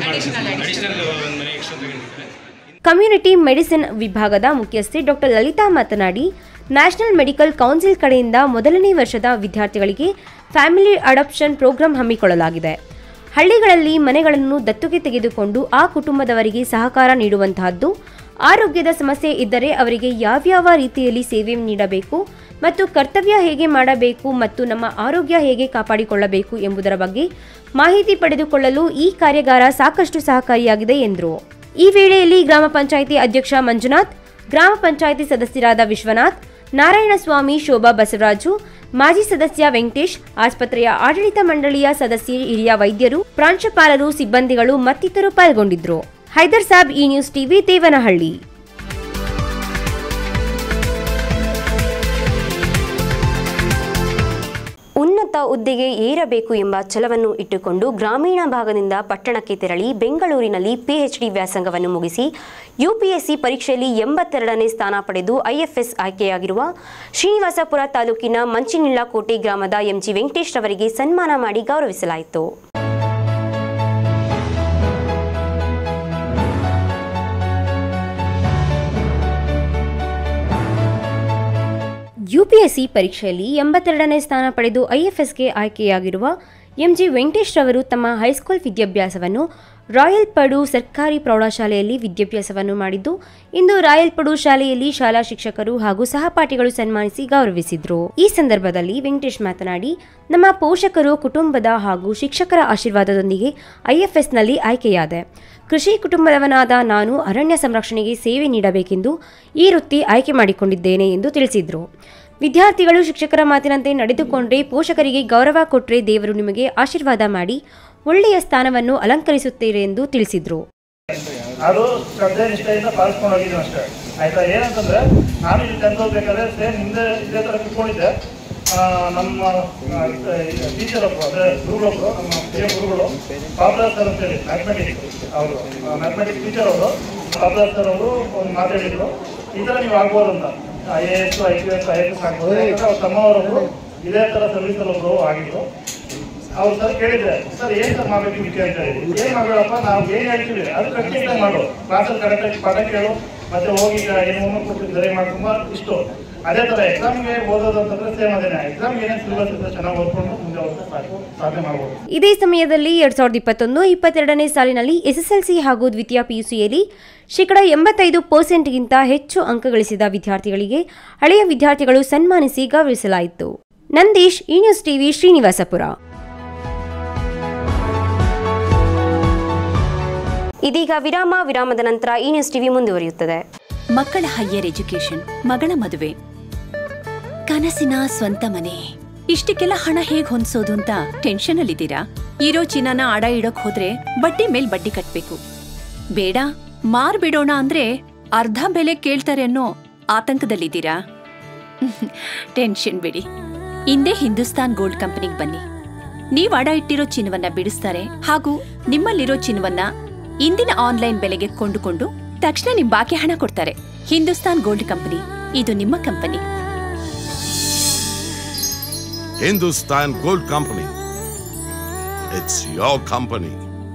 Speaker 12: ಅಡಿಷನಲ್ ಒಂದು ಮನೆ ಎಕ್ಸ್ಟ್ರಾ ತಗೊಂಡಿದ್ದಾರೆ
Speaker 1: ಕಮ್ಯುನಿಟಿ ಮೆಡಿಸಿನ್ ವಿಭಾಗದ ಮುಖ್ಯಸ್ಥೆ ಡಾಕ್ಟರ್ ಲಲಿತಾ ಮಾತನಾಡಿ ನ್ಯಾಷನಲ್ ಮೆಡಿಕಲ್ ಕೌನ್ಸಿಲ್ ಕಡೆಯಿಂದ ಮೊದಲನೇ ವರ್ಷದ ವಿದ್ಯಾರ್ಥಿಗಳಿಗೆ ಫ್ಯಾಮಿಲಿ ಅಡಾಪ್ಷನ್ ಪ್ರೋಗ್ರಾಂ ಹಮ್ಮಿಕೊಳ್ಳಲಾಗಿದೆ ಹಳ್ಳಿಗಳಲ್ಲಿ ಮನೆಗಳನ್ನು ದತ್ತುಗೆ ತೆಗೆದುಕೊಂಡು ಆ ಕುಟುಂಬದವರಿಗೆ ಸಹಕಾರ ನೀಡುವಂತಹದ್ದು ಆರೋಗ್ಯದ ಸಮಸ್ಯೆ ಇದ್ದರೆ ಅವರಿಗೆ ಯಾವ್ಯಾವ ರೀತಿಯಲ್ಲಿ ಸೇವೆ ನೀಡಬೇಕು ಮತ್ತು ಕರ್ತವ್ಯ ಹೇಗೆ ಮಾಡಬೇಕು ಮತ್ತು ನಮ್ಮ ಆರೋಗ್ಯ ಹೇಗೆ ಕಾಪಾಡಿಕೊಳ್ಳಬೇಕು ಎಂಬುದರ ಬಗ್ಗೆ ಮಾಹಿತಿ ಪಡೆದುಕೊಳ್ಳಲು ಈ ಕಾರ್ಯಾಗಾರ ಸಾಕಷ್ಟು ಸಹಕಾರಿಯಾಗಿದೆ ಎಂದರು ಈ ವೇಳೆಯಲ್ಲಿ ಗ್ರಾಮ ಪಂಚಾಯಿತಿ ಅಧ್ಯಕ್ಷ ಮಂಜುನಾಥ್ ಗ್ರಾಮ ಪಂಚಾಯಿತಿ ಸದಸ್ಯರಾದ ವಿಶ್ವನಾಥ್ ನಾರಾಯಣಸ್ವಾಮಿ ಶೋಭಾ ಬಸವರಾಜು ಮಾಜಿ ಸದಸ್ಯ ವೆಂಕಟೇಶ್ ಆಸ್ಪತ್ರೆಯ ಆಡಳಿತ ಮಂಡಳಿಯ ಸದಸ್ಯ ಹಿರಿಯ ವೈದ್ಯರು ಪ್ರಾಂಶುಪಾಲರು ಸಿಬ್ಬಂದಿಗಳು ಮತ್ತಿತರರು ಪಾಲ್ಗೊಂಡಿದ್ದರು ಹೈದರ್ ಸಾಬ್ ಈ ನ್ಯೂಸ್ ಟಿವಿ ದೇವನಹಳ್ಳಿ ಉನ್ನತ ಹುದ್ದೆಗೆ ಏರಬೇಕು ಎಂಬ ಛಲವನ್ನು ಇಟ್ಟುಕೊಂಡು ಗ್ರಾಮೀಣ ಭಾಗದಿಂದ ಪಟ್ಟಣಕ್ಕೆ ತೆರಳಿ ಬೆಂಗಳೂರಿನಲ್ಲಿ ಪಿಎಚ್ಡಿ ವ್ಯಾಸಂಗವನ್ನು ಮುಗಿಸಿ ಯುಪಿಎಸ್ಸಿ ಪರೀಕ್ಷೆಯಲ್ಲಿ ಎಂಬತ್ತೆರಡನೇ ಸ್ಥಾನ ಪಡೆದು ಐಎಫ್ಎಸ್ ಆಯ್ಕೆಯಾಗಿರುವ ಶ್ರೀನಿವಾಸಪುರ ತಾಲೂಕಿನ ಮಂಚಿನಿಳ್ಳಕೋಟೆ ಗ್ರಾಮದ ಎಂಜಿ ವೆಂಕಟೇಶ್ ರವರಿಗೆ ಸನ್ಮಾನ ಮಾಡಿ ಗೌರವಿಸಲಾಯಿತು ಯುಪಿಎಸ್ಸಿ ಪರೀಕ್ಷೆಯಲ್ಲಿ ಎಂಬತ್ತೆರಡನೇ ಸ್ಥಾನ ಪಡೆದು ಐಎಫ್ಎಸ್ಗೆ ಆಯ್ಕೆಯಾಗಿರುವ ಎಂಜಿ ವೆಂಕಟೇಶ್ ರವರು ತಮ್ಮ ಹೈಸ್ಕೂಲ್ ವಿದ್ಯಾಭ್ಯಾಸವನ್ನು ರಾಯಲ್ ಪಡು ಸರ್ಕಾರಿ ಪ್ರೌಢಶಾಲೆಯಲ್ಲಿ ವಿದ್ಯಾಭ್ಯಾಸವನ್ನು ಮಾಡಿದ್ದು ಇಂದು ರಾಯಲ್ ಪಡು ಶಾಲೆಯಲ್ಲಿ ಶಾಲಾ ಶಿಕ್ಷಕರು ಹಾಗೂ ಸಹಪಾಠಿಗಳು ಸನ್ಮಾನಿಸಿ ಗೌರವಿಸಿದ್ರು ಈ ಸಂದರ್ಭದಲ್ಲಿ ವೆಂಕಟೇಶ್ ಮಾತನಾಡಿ ನಮ್ಮ ಪೋಷಕರು ಕುಟುಂಬದ ಹಾಗೂ ಶಿಕ್ಷಕರ ಆಶೀರ್ವಾದದೊಂದಿಗೆ ಐಎಫ್ಎಸ್ನಲ್ಲಿ ಆಯ್ಕೆಯಾದೆ ಕೃಷಿ ಕುಟುಂಬದವನಾದ ನಾನು ಅರಣ್ಯ ಸಂರಕ್ಷಣೆಗೆ ಸೇವೆ ನೀಡಬೇಕೆಂದು ಈ ವೃತ್ತಿ ಆಯ್ಕೆ ಮಾಡಿಕೊಂಡಿದ್ದೇನೆ ಎಂದು ತಿಳಿಸಿದರು ವಿದ್ಯಾರ್ಥಿಗಳು ಶಿಕ್ಷಕರ ಮಾತಿನಂತೆ ನಡೆದುಕೊಂಡ್ರೆ ಪೋಷಕರಿಗೆ ಗೌರವ ಕೊಟ್ಟರೆ ದೇವರು ನಿಮಗೆ ಆಶೀರ್ವಾದ ಮಾಡಿ ಒಳ್ಳೆಯ ಸ್ಥಾನವನ್ನು ಅಲಂಕರಿಸುತ್ತೀರಿ ಎಂದು ತಿಳಿಸಿದರು
Speaker 13: ಅದು ಶ್ರದ್ಧೆ ನಿಷ್ಠೆಯಿಂದ ಪಾಲಿಸ್ಕೊಂಡು ಹೋಗಿದ್ದೀನಿ ಅಷ್ಟೇ ಆಯ್ತಾ ಏನಂತಂದ್ರೆ ನಾನು ಇಲ್ಲಿ ಟೆಂತ್ ಓದ್ಬೇಕಾದ್ರೆ ಸೇಮ್ ಹಿಂದೆ ಇದೇ ಥರ ಕುತ್ಕೊಂಡಿದ್ದೆ ಆ, ನಮ್ಮ ಟೀಚರ್ ಒಬ್ಬರು ಅಂದರೆ ಗುರುಗಳೊಬ್ಬರು ನಮ್ಮ ಹಿರಿಯ ಗುರುಗಳು ಪಾಪ್ಯುಲರ್ ಸರ್ ಅಂತೇಳಿ ಮ್ಯಾಥಮೆಟಿಕ್ಸ್ ಅವರು ಮ್ಯಾಥಮೆಟಿಕ್ಸ್ ಟೀಚರ್ ಅವರು ಪಾಪ್ಯುಲರ್ ಸರ್ ಅವರು ಒಂದು ಮಾತಾಡಿದ್ರು ಈ ಥರ ನೀವು ಆಗ್ಬೋದು ಅಂತ I A S I P S I S ಆಗ್ಬೋದು ಯಾಕಂದ್ರೆ ಅವ್ರ ತಮ್ಮವರೊಬ್ಬರು ಇದೇ ಥರ ಸರ್ವಿಸಲ್ಲಿ ಒಬ್ಬರು ಆಗಿದ್ರು ಅವ್ರು ಸರ್ ಕೇಳಿದ್ರೆ ಸರ್ ಏನ್ ಸರ್ ಮಾಡ್ಬೇಕು ವಿಷಯ ಅಂತ ಹೇಳಿ ಏನ್ ಮಾಡ್ಬೇಡಪ್ಪ ನಾವು ಏನ್ ಹೇಳ್ತೀವಿ ಅದು ಕರೆಕ್ಟಾಗಿ ಮಾಡು ಕ್ಲಾಸಲ್ಲಿ ಕರೆಕ್ಟಾಗಿ ಪಾಠ ಕೇಳು ಮತ್ತೆ ಹೋಗಿ ಈಗ ಏನು ಹೋಮ್ವರ್ಕ್ ಕೊಟ್ಟು ಸರಿ ಮಾಡ್ಕೊಂಬ ಇಷ್ಟು ಅದೇ ತರ ಎಕ್ಸಾಮ್ಗೆ ಓದೋದು ಅಂತಂದ್ರೆ ಸೇಮ್ ಅದೇನೆ ಎಕ್ಸಾಮ್ಗೆ ಏನೇನು ಸಿಲೆಬಸ್ ಇರ್ತದೆ ಚೆನ್ನಾಗಿ ಓದ್ಕೊಂಡು ಮುಂದೆ ಹೋಗ್ತಾ ಸಾಕು ಸಾಧನೆ ಮಾಡ್ಬೋದು
Speaker 1: ಇದೇ ಸಮಯದಲ್ಲಿ ಎರಡ್ ಸಾವಿರದ ಇಪ್ಪತ್ತೊಂದು ಇಪ್ಪತ್ತೆರಡನೇ ಸಾಲಿನಲ್ಲಿ ಎಸ್ಎಸ್ಎಲ್ಸಿ ಹಾಗೂ ದ್ವಿತೀಯ ಪಿಯುಸಿಯಲ್ಲಿ ಶೇಕಡ ಎಂಬತ್ತೈದು ಪರ್ಸೆಂಟ್ಗಿಂತ ಹೆಚ್ಚು ಅಂಕ ಗಳಿಸಿದ ವಿದ್ಯಾರ್ಥಿಗಳಿಗೆ ಹಳೆಯ ವಿದ್ಯಾರ್ಥಿಗಳು ಸನ್ಮಾನಿಸಿ ಗೌರವಿಸಲಾಯಿತು ನಂದೀಶ್ ಈ ನ್ಯೂಸ್ ಟಿವಿ ಶ್ರೀನಿವಾಸಪುರ ಇದೀಗ ವಿರಾಮ ವಿರಾಮದ ನಂತರ ಈ ನ್ಯೂಸ್ ಟಿವಿ ಮುಂದುವರಿಯುತ್ತದೆ
Speaker 14: ಮಕ್ಕಳ ಹೈಯರ್ ಎಜುಕೇಶನ್ ಮಗಳ ಮದುವೆ ಕನಸಿನ ಸ್ವಂತ ಮನೆ ಇಷ್ಟಕ್ಕೆಲ್ಲ ಹಣ ಹೇಗ್ ಹೊಂದ್ಸೋದು ಅಂತ ಟೆನ್ಷನ್ ಅಲ್ಲಿದ್ದೀರಾ ಇರೋ ಚಿನ್ನನ ಅಡ ಇಡೋಕ್ ಹೋದ್ರೆ ಬಡ್ಡಿ ಮೇಲ್ ಬಡ್ಡಿ ಕಟ್ಬೇಕು ಬೇಡ ಮಾರ್ಬಿಡೋಣ ಅಂದ್ರೆ ಅರ್ಧ ಬೆಲೆ ಕೇಳ್ತಾರೆ ಅನ್ನೋ ಆತಂಕದಲ್ಲಿದ್ದೀರಾ ಟೆನ್ಷನ್ ಬಿಡಿ ಹಿಂದೆ ಹಿಂದೂಸ್ತಾನ್ ಗೋಲ್ಡ್ ಕಂಪನಿಗೆ ಬನ್ನಿ ನೀವ್ ಅಡ ಇಟ್ಟಿರೋ ಚಿನ್ನವನ್ನ ಬಿಡಿಸ್ತಾರೆ ಹಾಗೂ ನಿಮ್ಮಲ್ಲಿರೋ ಚಿನ್ನವನ್ನ ಇಂದಿನ ಆನ್ಲೈನ್ ಬೆಲೆಗೆ ಕೊಂಡುಕೊಂಡು ತಕ್ಷಣ ನಿಮ್ ಬಾಕಿ ಹಣ ಕೊಡ್ತಾರೆ ಹಿಂದೂಸ್ತಾನ್ ಗೋಲ್ಡ್ ಕಂಪನಿ ಇದು ನಿಮ್ಮ company
Speaker 15: Hindustan Gold Company. It's your company.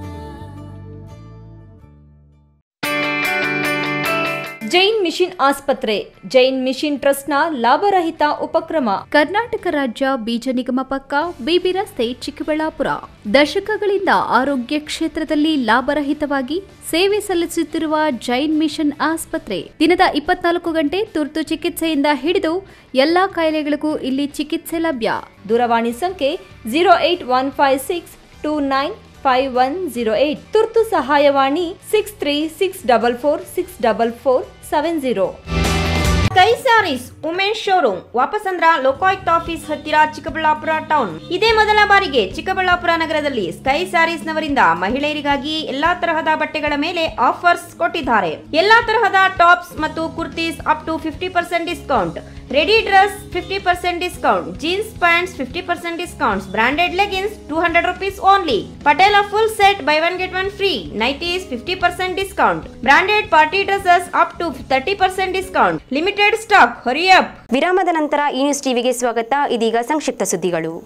Speaker 16: Jain mission ಆಸ್ಪತ್ರೆ ಜೈನ್ ಮಿಷನ್ ಟ್ರಸ್ಟ್ನ ಲಾಭರಹಿತ ಉಪಕ್ರಮ
Speaker 17: ಕರ್ನಾಟಕ ರಾಜ್ಯ ಬೀಜ ನಿಗಮ ಪಕ್ಕ ಬಿಬಿ ರಸ್ತೆ ಚಿಕ್ಕಬಳ್ಳಾಪುರ ದಶಕಗಳಿಂದ ಆರೋಗ್ಯ ಕ್ಷೇತ್ರದಲ್ಲಿ ಲಾಭರಹಿತವಾಗಿ ಸೇವೆ ಸಲ್ಲಿಸುತ್ತಿರುವ ಜೈನ್ ಮಿಷನ್ ಆಸ್ಪತ್ರೆ ದಿನದ ಇಪ್ಪತ್ನಾಲ್ಕು ಗಂಟೆ ತುರ್ತು ಚಿಕಿತ್ಸೆಯಿಂದ ಹಿಡಿದು ಎಲ್ಲಾ ಕಾಯಿಲೆಗಳಿಗೂ ಇಲ್ಲಿ ಚಿಕಿತ್ಸೆ ಲಭ್ಯ
Speaker 16: ದೂರವಾಣಿ ಸಂಖ್ಯೆ zero eight one five six two nine five one zero eight ತುರ್ತು ಸಹಾಯವಾಣಿ six three six double four six double four seven zero
Speaker 18: sky sarees Umesh showroom Vapasandra Lokayukta office ಹತ್ತಿರ ಚಿಕ್ಕಬಳ್ಳಾಪುರ ಟೌನ್ ಇದೇ ಮೊದಲ ಬಾರಿಗೆ ಚಿಕ್ಕಬಳ್ಳಾಪುರ ನಗರದಲ್ಲಿ ಸ್ಕೈ ಸ್ಯಾರೀಸ್ ನವರಿಂದ ಮಹಿಳೆಯರಿಗಾಗಿ ಎಲ್ಲಾ ತರಹದ ಬಟ್ಟೆಗಳ ಮೇಲೆ ಆಫರ್ಸ್ ಕೊಟ್ಟಿದ್ದಾರೆ ಎಲ್ಲಾ ತರಹದ ಟಾಪ್ಸ್ ಮತ್ತು kurtis up to fifty percent discount ready dress fifty percent discount jeans pants fifty percent discounts branded leggings two hundred rupees only Patiala full set buy one get one free nighties fifty percent discount branded party dresses up to thirty percent discount limited stock hurry up
Speaker 1: ವಿರಾಮದ ನಂತರ ಈ news ಟಿವಿಗೆ ಸ್ವಾಗತ ಇದೀಗ ಸಂಕ್ಷಿಪ್ತ ಸುದ್ದಿಗಳು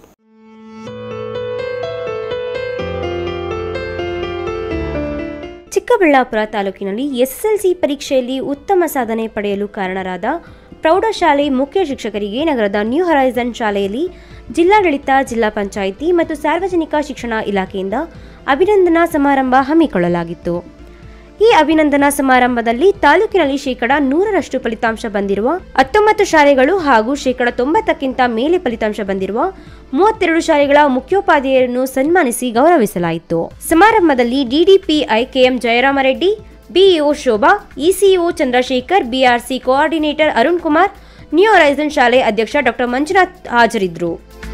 Speaker 1: ಚಿಕ್ಕಬಳ್ಳಾಪುರ ತಾಲೂಕಿನಲ್ಲಿ SSLC ಪರೀಕ್ಷೆಯಲ್ಲಿ ಉತ್ತಮ ಸಾಧನೆ ಪಡೆಯಲು ಕಾರಣರಾದ ಪ್ರೌಢಶಾಲೆ ಮುಖ್ಯ ಶಿಕ್ಷಕರಿಗೆ ನಗರದ ನ್ಯೂ ಹರೈಸನ್ ಶಾಲೆಯಲ್ಲಿ ಜಿಲ್ಲಾಡಳಿತ ಜಿಲ್ಲಾ ಪಂಚಾಯಿತಿ ಮತ್ತು ಸಾರ್ವಜನಿಕ ಶಿಕ್ಷಣ ಇಲಾಖೆಯಿಂದ ಅಭಿನಂದನಾ ಸಮಾರಂಭ ಹಮ್ಮಿಕೊಳ್ಳಲಾಗಿತ್ತು ಈ ಅಭಿನಂದನಾ ಸಮಾರಂಭದಲ್ಲಿ ತಾಲೂಕಿನಲ್ಲಿ ಶೇಕಡ ನೂರರಷ್ಟು ಫಲಿತಾಂಶ ಬಂದಿರುವ ಹತ್ತೊಂಬತ್ತು ಶಾಲೆಗಳು ಹಾಗೂ ಶೇಕಡ ತೊಂಬತ್ತಕ್ಕಿಂತ ಮೇಲೆ ಫಲಿತಾಂಶ ಬಂದಿರುವ ಮೂವತ್ತೆರಡು ಶಾಲೆಗಳ ಮುಖ್ಯೋಪಾಧ್ಯಾಯರನ್ನು ಸನ್ಮಾನಿಸಿ ಗೌರವಿಸಲಾಯಿತು ಸಮಾರಂಭದಲ್ಲಿ DDPI KM Jayaramareddy BEO Shobha ECO Chandrashekar BRC coordinator Arun Kumar new horizon ಶಾಲೆ ಅಧ್ಯಕ್ಷ ಡಾಕ್ಟರ್ ಮಂಜುನಾಥ್ ಹಾಜರಿದ್ದರು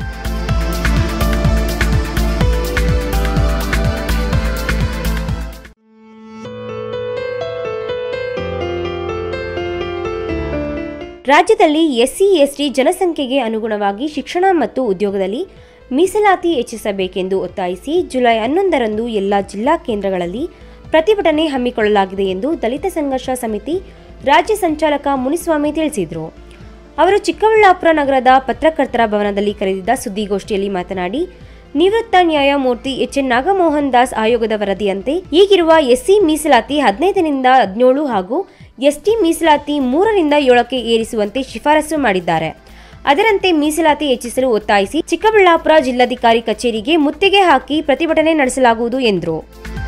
Speaker 1: ರಾಜ್ಯದಲ್ಲಿ ಎಸ್ಸಿ ಎಸ್ಟಿ ಜನಸಂಖ್ಯೆಗೆ ಅನುಗುಣವಾಗಿ ಶಿಕ್ಷಣ ಮತ್ತು ಉದ್ಯೋಗದಲ್ಲಿ ಮೀಸಲಾತಿ ಹೆಚ್ಚಿಸಬೇಕೆಂದು ಒತ್ತಾಯಿಸಿ ಜುಲೈ ಹನ್ನೊಂದರಂದು ಎಲ್ಲ ಜಿಲ್ಲಾ ಕೇಂದ್ರಗಳಲ್ಲಿ ಪ್ರತಿಭಟನೆ ಹಮ್ಮಿಕೊಳ್ಳಲಾಗಿದೆ ಎಂದು ದಲಿತ ಸಂಘರ್ಷ ಸಮಿತಿ ರಾಜ್ಯ ಸಂಚಾಲಕ ಮುನಿಸ್ವಾಮಿ ತಿಳಿಸಿದರು ಅವರು ಚಿಕ್ಕಬಳ್ಳಾಪುರ ನಗರದ ಪತ್ರಕರ್ತರ ಭವನದಲ್ಲಿ ಕರೆದಿದ್ದ ಸುದ್ದಿಗೋಷ್ಠಿಯಲ್ಲಿ ಮಾತನಾಡಿ ನಿವೃತ್ತ ನ್ಯಾಯಮೂರ್ತಿ ಎಚ್ ಎನ್ ನಾಗಮೋಹನ್ ದಾಸ್ ಆಯೋಗದ ವರದಿಯಂತೆ ಈಗಿರುವ ಎಸ್ಸಿ ಮೀಸಲಾತಿ ಹದಿನೈದರಿಂದ ಹದಿನೇಳು ಹಾಗೂ ಎಸ್ಟಿ ಮೀಸಲಾತಿ ಮೂರರಿಂದ ಏಳಕ್ಕೆ ಏರಿಸುವಂತೆ ಶಿಫಾರಸು ಮಾಡಿದ್ದಾರೆ ಅದರಂತೆ ಮೀಸಲಾತಿ ಹೆಚ್ಚಿಸಲು ಒತ್ತಾಯಿಸಿ ಚಿಕ್ಕಬಳ್ಳಾಪುರ ಜಿಲ್ಲಾಧಿಕಾರಿ ಕಚೇರಿಗೆ ಮುತ್ತಿಗೆ ಹಾಕಿ ಪ್ರತಿಭಟನೆ ನಡೆಸಲಾಗುವುದು ಎಂದರು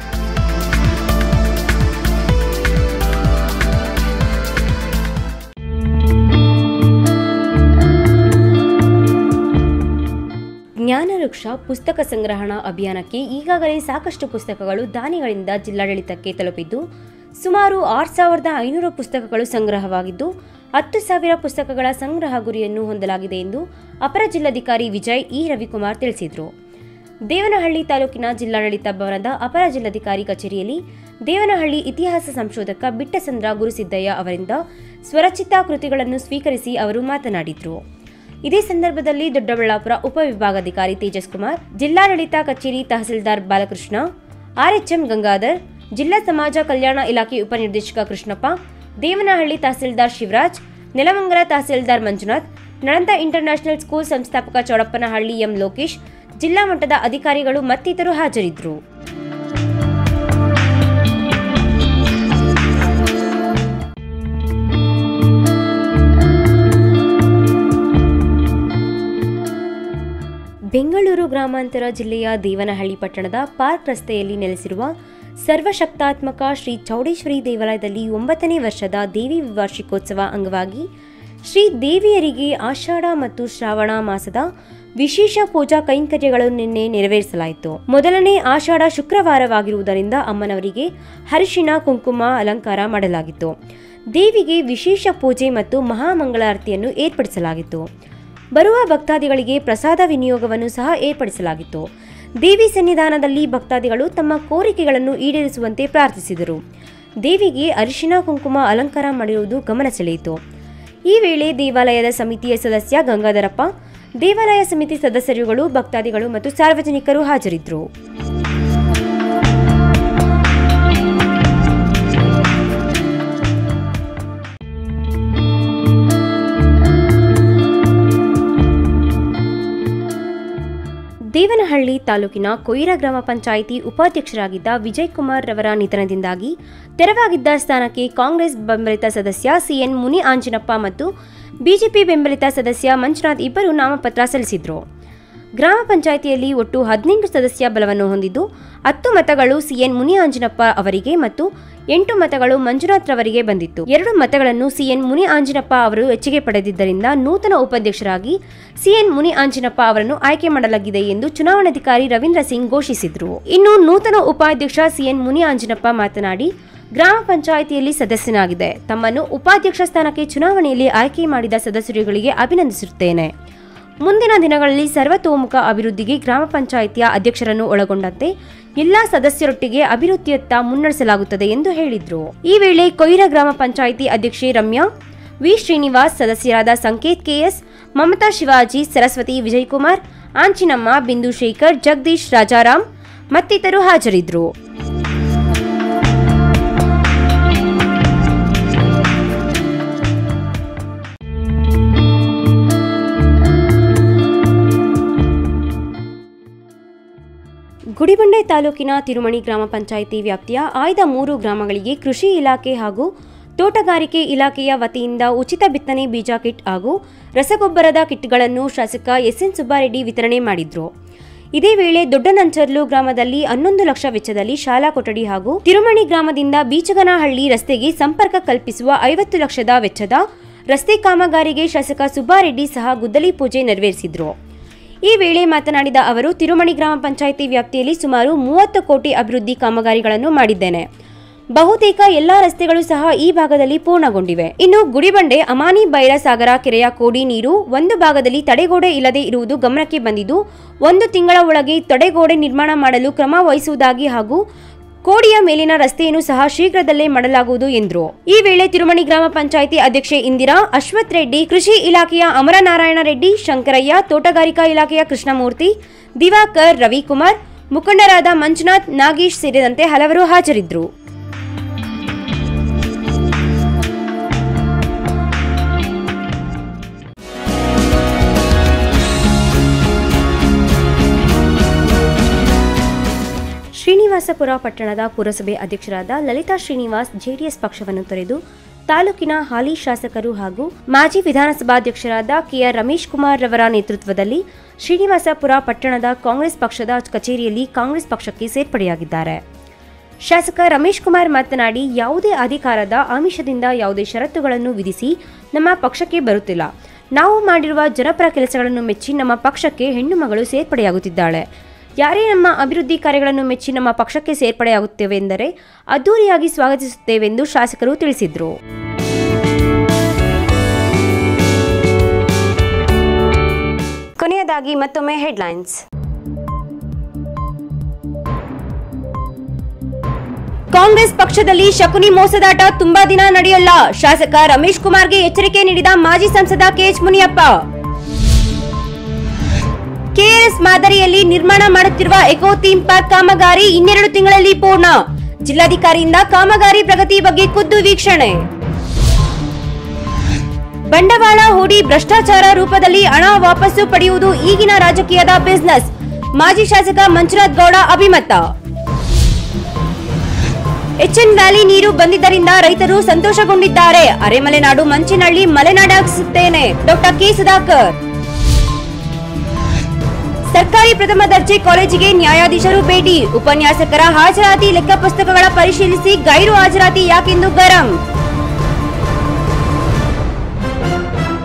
Speaker 1: ಜ್ಞಾನವೃಕ್ಷ ಪುಸ್ತಕ ಸಂಗ್ರಹಣಾ ಅಭಿಯಾನಕ್ಕೆ ಈಗಾಗಲೇ ಸಾಕಷ್ಟು ಪುಸ್ತಕಗಳು ದಾನಿಗಳಿಂದ ಜಿಲ್ಲಾಡಳಿತಕ್ಕೆ ತಲುಪಿದ್ದು ಸುಮಾರು ಆರು ಸಾವಿರದ ಐನೂರು ಪುಸ್ತಕಗಳು ಸಂಗ್ರಹವಾಗಿದ್ದು ಹತ್ತು ಸಾವಿರ ಪುಸ್ತಕಗಳ ಸಂಗ್ರಹ ಗುರಿಯನ್ನು ಹೊಂದಲಾಗಿದೆ ಎಂದು ಅಪರ ಜಿಲ್ಲಾಧಿಕಾರಿ ವಿಜಯ್ ಇ ರವಿಕುಮಾರ್ ತಿಳಿಸಿದರು ದೇವನಹಳ್ಳಿ ತಾಲೂಕಿನ ಜಿಲ್ಲಾಡಳಿತ ಭವನದ ಅಪರ ಜಿಲ್ಲಾಧಿಕಾರಿ ಕಚೇರಿಯಲ್ಲಿ ದೇವನಹಳ್ಳಿ ಇತಿಹಾಸ ಸಂಶೋಧಕ ಬಿಟ್ಟಸಂದ್ರ ಗುರುಸಿದ್ದಯ್ಯ ಅವರಿಂದ ಸ್ವರಚಿತ ಕೃತಿಗಳನ್ನು ಸ್ವೀಕರಿಸಿ ಅವರು ಮಾತನಾಡಿದರು ಇದೇ ಸಂದರ್ಭದಲ್ಲಿ ದೊಡ್ಡಬಳ್ಳಾಪುರ ಉಪವಿಭಾಗಾಧಿಕಾರಿ ತೇಜಸ್ ಕುಮಾರ್ ಜಿಲ್ಲಾಡಳಿತ ಕಚೇರಿ ತಹಸೀಲ್ದಾರ್ ಬಾಲಕೃಷ್ಣ ಆರ್ಎಚ್ಎಂ ಗಂಗಾಧರ್ ಜಿಲ್ಲಾ ಸಮಾಜ ಕಲ್ಯಾಣ ಇಲಾಖೆ ಉಪನಿರ್ದೇಶಕ ಕೃಷ್ಣಪ್ಪ ದೇವನಹಳ್ಳಿ ತಹಸೀಲ್ದಾರ್ ಶಿವರಾಜ್ ನೆಲಮಂಗಲ ತಹಸೀಲ್ದಾರ್ ಮಂಜುನಾಥ್ ನಳಂದ ಇಂಟರ್ನ್ಯಾಷನಲ್ ಸ್ಕೂಲ್ ಸಂಸ್ಥಾಪಕ ಚೌಡಪ್ಪನಹಳ್ಳಿ ಎಂ ಲೋಕೇಶ್ ಜಿಲ್ಲಾ ಮಟ್ಟದ ಅಧಿಕಾರಿಗಳು ಮತ್ತಿತರರು ಹಾಜರಿದ್ದರು ಬೆಂಗಳೂರು ಗ್ರಾಮಾಂತರ ಜಿಲ್ಲೆಯ ದೇವನಹಳ್ಳಿ ಪಟ್ಟಣದ ಪಾರ್ಕ್ ರಸ್ತೆಯಲ್ಲಿ ನೆಲೆಸಿರುವ ಸರ್ವಶಕ್ತಾತ್ಮಕ ಶ್ರೀ ಚೌಡೇಶ್ವರಿ ದೇವಾಲಯದಲ್ಲಿ ಒಂಬತ್ತನೇ ವರ್ಷದ ದೇವಿ ವಾರ್ಷಿಕೋತ್ಸವ ಅಂಗವಾಗಿ ಶ್ರೀ ದೇವಿಯರಿಗೆ ಆಷಾಢ ಮತ್ತು ಶ್ರಾವಣ ಮಾಸದ ವಿಶೇಷ ಪೂಜಾ ಕೈಂಕರ್ಯಗಳು ನಿನ್ನೆ ನೆರವೇರಿಸಲಾಯಿತು ಮೊದಲನೇ ಆಷಾಢ ಶುಕ್ರವಾರವಾಗಿರುವುದರಿಂದ ಅಮ್ಮನವರಿಗೆ ಹರಿಶಿಣ ಕುಂಕುಮ ಅಲಂಕಾರ ಮಾಡಲಾಗಿತ್ತು ದೇವಿಗೆ ವಿಶೇಷ ಪೂಜೆ ಮತ್ತು ಮಹಾಮಂಗಳಾರತಿಯನ್ನು ಏರ್ಪಡಿಸಲಾಗಿತ್ತು ಬರುವ ಭಕ್ತಾದಿಗಳಿಗೆ ಪ್ರಸಾದ ವಿನಿಯೋಗವನ್ನು ಸಹ ಏರ್ಪಡಿಸಲಾಗಿತ್ತು ದೇವಿ ಸನ್ನಿಧಾನದಲ್ಲಿ ಭಕ್ತಾದಿಗಳು ತಮ್ಮ ಕೋರಿಕೆಗಳನ್ನು ಈಡೇರಿಸುವಂತೆ ಪ್ರಾರ್ಥಿಸಿದರು ದೇವಿಗೆ ಅರಿಶಿಣ ಕುಂಕುಮ ಅಲಂಕಾರ ಮಾಡಿರುವುದು ಗಮನ ಸೆಳೆಯಿತು ಈ ವೇಳೆ ದೇವಾಲಯದ ಸಮಿತಿಯ ಸದಸ್ಯ ಗಂಗಾಧರಪ್ಪ ದೇವಾಲಯ ಸಮಿತಿ ಸದಸ್ಯರುಗಳು ಭಕ್ತಾದಿಗಳು ಮತ್ತು ಸಾರ್ವಜನಿಕರು ಹಾಜರಿದ್ದರು ದೇವನಹಳ್ಳಿ ತಾಲೂಕಿನ ಕೊಯ್ರ ಗ್ರಾಮ ಪಂಚಾಯಿತಿ ಉಪಾಧ್ಯಕ್ಷರಾಗಿದ್ದ ವಿಜಯ್ ಕುಮಾರ್ ರವರ ನಿಧನದಿಂದಾಗಿ ತೆರವಾಗಿದ್ದ ಸ್ಥಾನಕ್ಕೆ ಕಾಂಗ್ರೆಸ್ ಬೆಂಬಲಿತ ಸದಸ್ಯ ಸಿಎನ್ ಮುನಿ ಆಂಜನಪ್ಪ ಮತ್ತು ಬಿಜೆಪಿ ಬೆಂಬಲಿತ ಸದಸ್ಯ ಮಂಜುನಾಥ್ ಇಬ್ಬರು ನಾಮಪತ್ರ ಸಲ್ಲಿಸಿದ್ರು ಗ್ರಾಮ ಪಂಚಾಯಿತಿಯಲ್ಲಿ ಒಟ್ಟು ಹದಿನೆಂಟು ಸದಸ್ಯ ಬಲವನ್ನು ಹೊಂದಿದ್ದು ಹತ್ತು ಮತಗಳು ಸಿಎನ್ ಮುನಿ ಆಂಜನಪ್ಪ ಅವರಿಗೆ ಮತ್ತು ಎಂಟು ಮತಗಳು ಮಂಜುನಾಥ್ ರವರಿಗೆ ಬಂದಿತ್ತು ಎರಡು ಮತಗಳನ್ನು ಸಿಎನ್ ಮುನಿ ಆಂಜನಪ್ಪ ಅವರು ಹೆಚ್ಚಿಗೆ ಪಡೆದಿದ್ದರಿಂದ ನೂತನ ಉಪಾಧ್ಯಕ್ಷರಾಗಿ ಸಿಎನ್ ಮುನಿ ಆಂಜನಪ್ಪ ಅವರನ್ನು ಆಯ್ಕೆ ಮಾಡಲಾಗಿದೆ ಎಂದು ಚುನಾವಣಾಧಿಕಾರಿ ರವೀಂದ್ರ ಸಿಂಗ್ ಘೋಷಿಸಿದ್ರು ಇನ್ನು ನೂತನ ಉಪಾಧ್ಯಕ್ಷ ಸಿಎನ್ ಮುನಿ ಆಂಜನಪ್ಪ ಮಾತನಾಡಿ ಗ್ರಾಮ ಪಂಚಾಯಿತಿಯಲ್ಲಿ ಸದಸ್ಯನಾಗಿದೆ ತಮ್ಮನ್ನು ಉಪಾಧ್ಯಕ್ಷ ಸ್ಥಾನಕ್ಕೆ ಚುನಾವಣೆಯಲ್ಲಿ ಆಯ್ಕೆ ಮಾಡಿದ ಸದಸ್ಯರುಗಳಿಗೆ ಅಭಿನಂದಿಸುತ್ತೇನೆ ಮುಂದಿನ ದಿನಗಳಲ್ಲಿ ಸರ್ವತೋಮುಖ ಅಭಿವೃದ್ಧಿಗೆ ಗ್ರಾಮ ಪಂಚಾಯಿತಿಯ ಅಧ್ಯಕ್ಷರನ್ನು ಒಳಗೊಂಡಂತೆ ಎಲ್ಲಾ ಸದಸ್ಯರೊಟ್ಟಿಗೆ ಅಭಿವೃದ್ಧಿಯತ್ತ ಮುನ್ನಡೆಸಲಾಗುತ್ತದೆ ಎಂದು ಹೇಳಿದ್ರು ಈ ವೇಳೆ ಕೊಯ್ರ ಗ್ರಾಮ ಪಂಚಾಯಿತಿ ಅಧ್ಯಕ್ಷೆ ರಮ್ಯಾ ವಿ ಶ್ರೀನಿವಾಸ್ ಸದಸ್ಯರಾದ ಸಂಕೇತ್ ಕೆಎಸ್ ಮಮತಾ ಶಿವಾಜಿ ಸರಸ್ವತಿ ವಿಜಯಕುಮಾರ್ ಆಂಚಿನಮ್ಮ ಬಿಂದು ಶೇಖರ್ ಜಗದೀಶ್ ರಾಜಾರಾಮ್ ಮತ್ತಿತರರು ಹಾಜರಿದ್ದರು ಗುಡಿಬಂಡೆ ತಾಲೂಕಿನ ತಿರುಮಣಿ ಗ್ರಾಮ ಪಂಚಾಯಿತಿ ವ್ಯಾಪ್ತಿಯ ಆಯ್ದ ಮೂರು ಗ್ರಾಮಗಳಿಗೆ ಕೃಷಿ ಇಲಾಖೆ ಹಾಗೂ ತೋಟಗಾರಿಕೆ ಇಲಾಖೆಯ ವತಿಯಿಂದ ಉಚಿತ ಬಿತ್ತನೆ ಬೀಜ ಕಿಟ್ ಹಾಗೂ ರಸಗೊಬ್ಬರದ ಕಿಟ್ಗಳನ್ನು ಶಾಸಕ ಎಸ್ಎನ್ ಸುಬ್ಬಾರೆಡ್ಡಿ ವಿತರಣೆ ಮಾಡಿದ್ರು ಇದೇ ವೇಳೆ ದೊಡ್ಡನಂಚರ್ಲು ಗ್ರಾಮದಲ್ಲಿ ಹನ್ನೊಂದು ಲಕ್ಷ ವೆಚ್ಚದಲ್ಲಿ ಶಾಲಾ ಕೊಠಡಿ ಹಾಗೂ ತಿರುಮಣಿ ಗ್ರಾಮದಿಂದ ಬೀಚಗನಹಳ್ಳಿ ರಸ್ತೆಗೆ ಸಂಪರ್ಕ ಕಲ್ಪಿಸುವ ಐವತ್ತು ಲಕ್ಷದ ವೆಚ್ಚದ ರಸ್ತೆ ಕಾಮಗಾರಿಗೆ ಶಾಸಕ ಸುಬ್ಬಾರೆಡ್ಡಿ ಸಹ ಗುದ್ದಲಿ ಪೂಜೆ ನೆರವೇರಿಸಿದ್ರು ಈ ವೇಳೆ ಮಾತನಾಡಿದ ಅವರು ತಿರುಮಣಿ ಗ್ರಾಮ ಪಂಚಾಯಿತಿ ವ್ಯಾಪ್ತಿಯಲ್ಲಿ ಸುಮಾರು ಮೂವತ್ತು ಕೋಟಿ ಅಭಿವೃದ್ಧಿ ಕಾಮಗಾರಿಗಳನ್ನು ಮಾಡಿದ್ದೇನೆ ಬಹುತೇಕ ಎಲ್ಲಾ ರಸ್ತೆಗಳು ಸಹ ಈ ಭಾಗದಲ್ಲಿ ಪೂರ್ಣಗೊಂಡಿವೆ ಇನ್ನು ಗುಡಿಬಂಡೆ ಅಮಾನಿ ಬೈರಸಾಗರ ಕೆರೆಯ ಕೋಡಿ ನೀರು ಒಂದು ಭಾಗದಲ್ಲಿ ತಡೆಗೋಡೆ ಇಲ್ಲದೆ ಇರುವುದು ಗಮನಕ್ಕೆ ಬಂದಿದ್ದು ಒಂದು ತಿಂಗಳ ಒಳಗೆ ತಡೆಗೋಡೆ ನಿರ್ಮಾಣ ಮಾಡಲು ಕ್ರಮ ವಹಿಸುವುದಾಗಿ ಹಾಗೂ ಕೋಡಿಯ ಮೇಲಿನ ರಸ್ತೆಯನ್ನು ಸಹ ಶೀಘ್ರದಲ್ಲೇ ಮಾಡಲಾಗುವುದು ಎಂದರು ಈ ವೇಳೆ ತಿರುಮಣಿ ಗ್ರಾಮ ಪಂಚಾಯಿತಿ ಅಧ್ಯಕ್ಷೆ ಇಂದಿರಾ ಅಶ್ವಥ್ ರೆಡ್ಡಿ ಕೃಷಿ ಇಲಾಖೆಯ ಅಮರನಾರಾಯಣ ರೆಡ್ಡಿ ಶಂಕರಯ್ಯ ತೋಟಗಾರಿಕಾ ಇಲಾಖೆಯ ಕೃಷ್ಣಮೂರ್ತಿ ದಿವಾಕರ್ ರವಿಕುಮಾರ್ ಮುಖಂಡರಾದ ಮಂಜುನಾಥ್ ನಾಗೇಶ್ ಸೇರಿದಂತೆ ಹಲವರು ಹಾಜರಿದ್ದರು ಶ್ರೀನಿವಾಸಪುರ ಪಟ್ಟಣದ ಪುರಸಭೆ ಅಧ್ಯಕ್ಷರಾದ ಲಲಿತಾ ಶ್ರೀನಿವಾಸ್ ಜೆಡಿಎಸ್ ಪಕ್ಷವನ್ನು ತೊರೆದು ತಾಲೂಕಿನ ಹಾಲಿ ಶಾಸಕರು ಹಾಗೂ ಮಾಜಿ ವಿಧಾನಸಭಾಧ್ಯಕ್ಷರಾದ ಕೆಆರ್ ರಮೇಶ್ ಕುಮಾರ್ ರವರ ನೇತೃತ್ವದಲ್ಲಿ ಶ್ರೀನಿವಾಸಪುರ ಪಟ್ಟಣದ ಕಾಂಗ್ರೆಸ್ ಪಕ್ಷದ ಕಚೇರಿಯಲ್ಲಿ ಕಾಂಗ್ರೆಸ್ ಪಕ್ಷಕ್ಕೆ ಸೇರ್ಪಡೆಯಾಗಿದ್ದಾರೆ ಶಾಸಕ ರಮೇಶ್ ಕುಮಾರ್ ಮಾತನಾಡಿ ಯಾವುದೇ ಅಧಿಕಾರದ ಆಮಿಷದಿಂದ ಯಾವುದೇ ಷರತ್ತುಗಳನ್ನು ವಿಧಿಸಿ ನಮ್ಮ ಪಕ್ಷಕ್ಕೆ ಬರುತ್ತಿಲ್ಲ ನಾವು ಮಾಡಿರುವ ಜನಪರ ಕೆಲಸಗಳನ್ನು ಮೆಚ್ಚಿ ನಮ್ಮ ಪಕ್ಷಕ್ಕೆ ಹೆಣ್ಣು ಮಗಳು ಸೇರ್ಪಡೆಯಾಗುತ್ತಿದ್ದಾಳೆ ಯಾರೇ ನಮ್ಮ ಅಭಿವೃದ್ಧಿ ಕಾರ್ಯಗಳನ್ನು ಮೆಚ್ಚಿ ನಮ್ಮ ಪಕ್ಷಕ್ಕೆ ಸೇರ್ಪಡೆಯಾಗುತ್ತೇವೆ ಎಂದರೆ ಅದ್ದೂರಿಯಾಗಿ ಸ್ವಾಗತಿಸುತ್ತೇವೆಂದು ಶಾಸಕರು ತಿಳಿಸಿದರು ಕೊನೆಯದಾಗಿ ಮತ್ತೊಮ್ಮೆ ಹೆಡ್ಲೈನ್ಸ್ ಕಾಂಗ್ರೆಸ್ ಪಕ್ಷದಲ್ಲಿ ಶಕುನಿ ಮೋಸದಾಟ ತುಂಬಾ ದಿನ ನಡೆಯಲ್ಲ ಶಾಸಕ ರಮೇಶ್ ಕುಮಾರ್ಗೆ ಎಚ್ಚರಿಕೆ ನೀಡಿದ ಮಾಜಿ ಸಂಸದ ಕೆಎಚ್ ಮುನಿಯಪ್ಪ ಕೆಆರ್ಎಸ್ ಮಾದರಿಯಲ್ಲಿ ನಿರ್ಮಾಣ ಮಾಡುತ್ತಿರುವ ಎಕೋ ಥೀಮ್ ಪಾರ್ಕ್ ಕಾಮಗಾರಿ ಇನ್ನೆರಡು ತಿಂಗಳಲ್ಲಿ ಪೂರ್ಣ ಜಿಲ್ಲಾಧಿಕಾರಿಯಿಂದ ಕಾಮಗಾರಿ ಪ್ರಗತಿ ಬಗ್ಗೆ ಖುದ್ದು ವೀಕ್ಷಣೆ ಬಂಡವಾಳ ಹೂಡಿ ಭ್ರಷ್ಟಾಚಾರ ರೂಪದಲ್ಲಿ ಹಣ ವಾಪಸ್ಸು ಪಡೆಯುವುದು ಈಗಿನ ರಾಜಕೀಯದ ಬಿಸಿನೆಸ್ ಮಾಜಿ ಶಾಸಕ ಮಂಜುನಾಥ್ ಗೌಡ ಅಭಿಮತ ಎಚ್ಎನ್ ವ್ಯಾಲಿ ನೀರು ಬಂದಿದ್ದರಿಂದ ರೈತರು ಸಂತೋಷಗೊಂಡಿದ್ದಾರೆ ಅರೆಮಲೆನಾಡು ಮಂಚಿನಹಳ್ಳಿ ಮಲೆನಾಡಾಗಿಸುತ್ತೇನೆ ಡಾಕ್ಟರ್ ಕೆ ಸುಧಾಕರ್ ಸರ್ಕಾರಿ ಪ್ರಥಮ ದರ್ಜೆ ಕಾಲೇಜಿಗೆ ನ್ಯಾಯಾಧೀಶರು ಭೇಟಿ ಉಪನ್ಯಾಸಕರ ಹಾಜರಾತಿ ಲೆಕ್ಕ ಪುಸ್ತಕಗಳ ಪರಿಶೀಲಿಸಿ ಗೈರು ಹಾಜರಾತಿ ಯಾಕೆಂದು ಗರಂ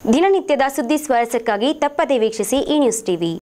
Speaker 1: ದಿನನಿತ್ಯದ ಸುದ್ದಿ ಸ್ವಾರಸ್ಯಕ್ಕಾಗಿ ತಪ್ಪದೇ ವೀಕ್ಷಿಸಿ ಈ ನ್ಯೂಸ್ ಟಿವಿ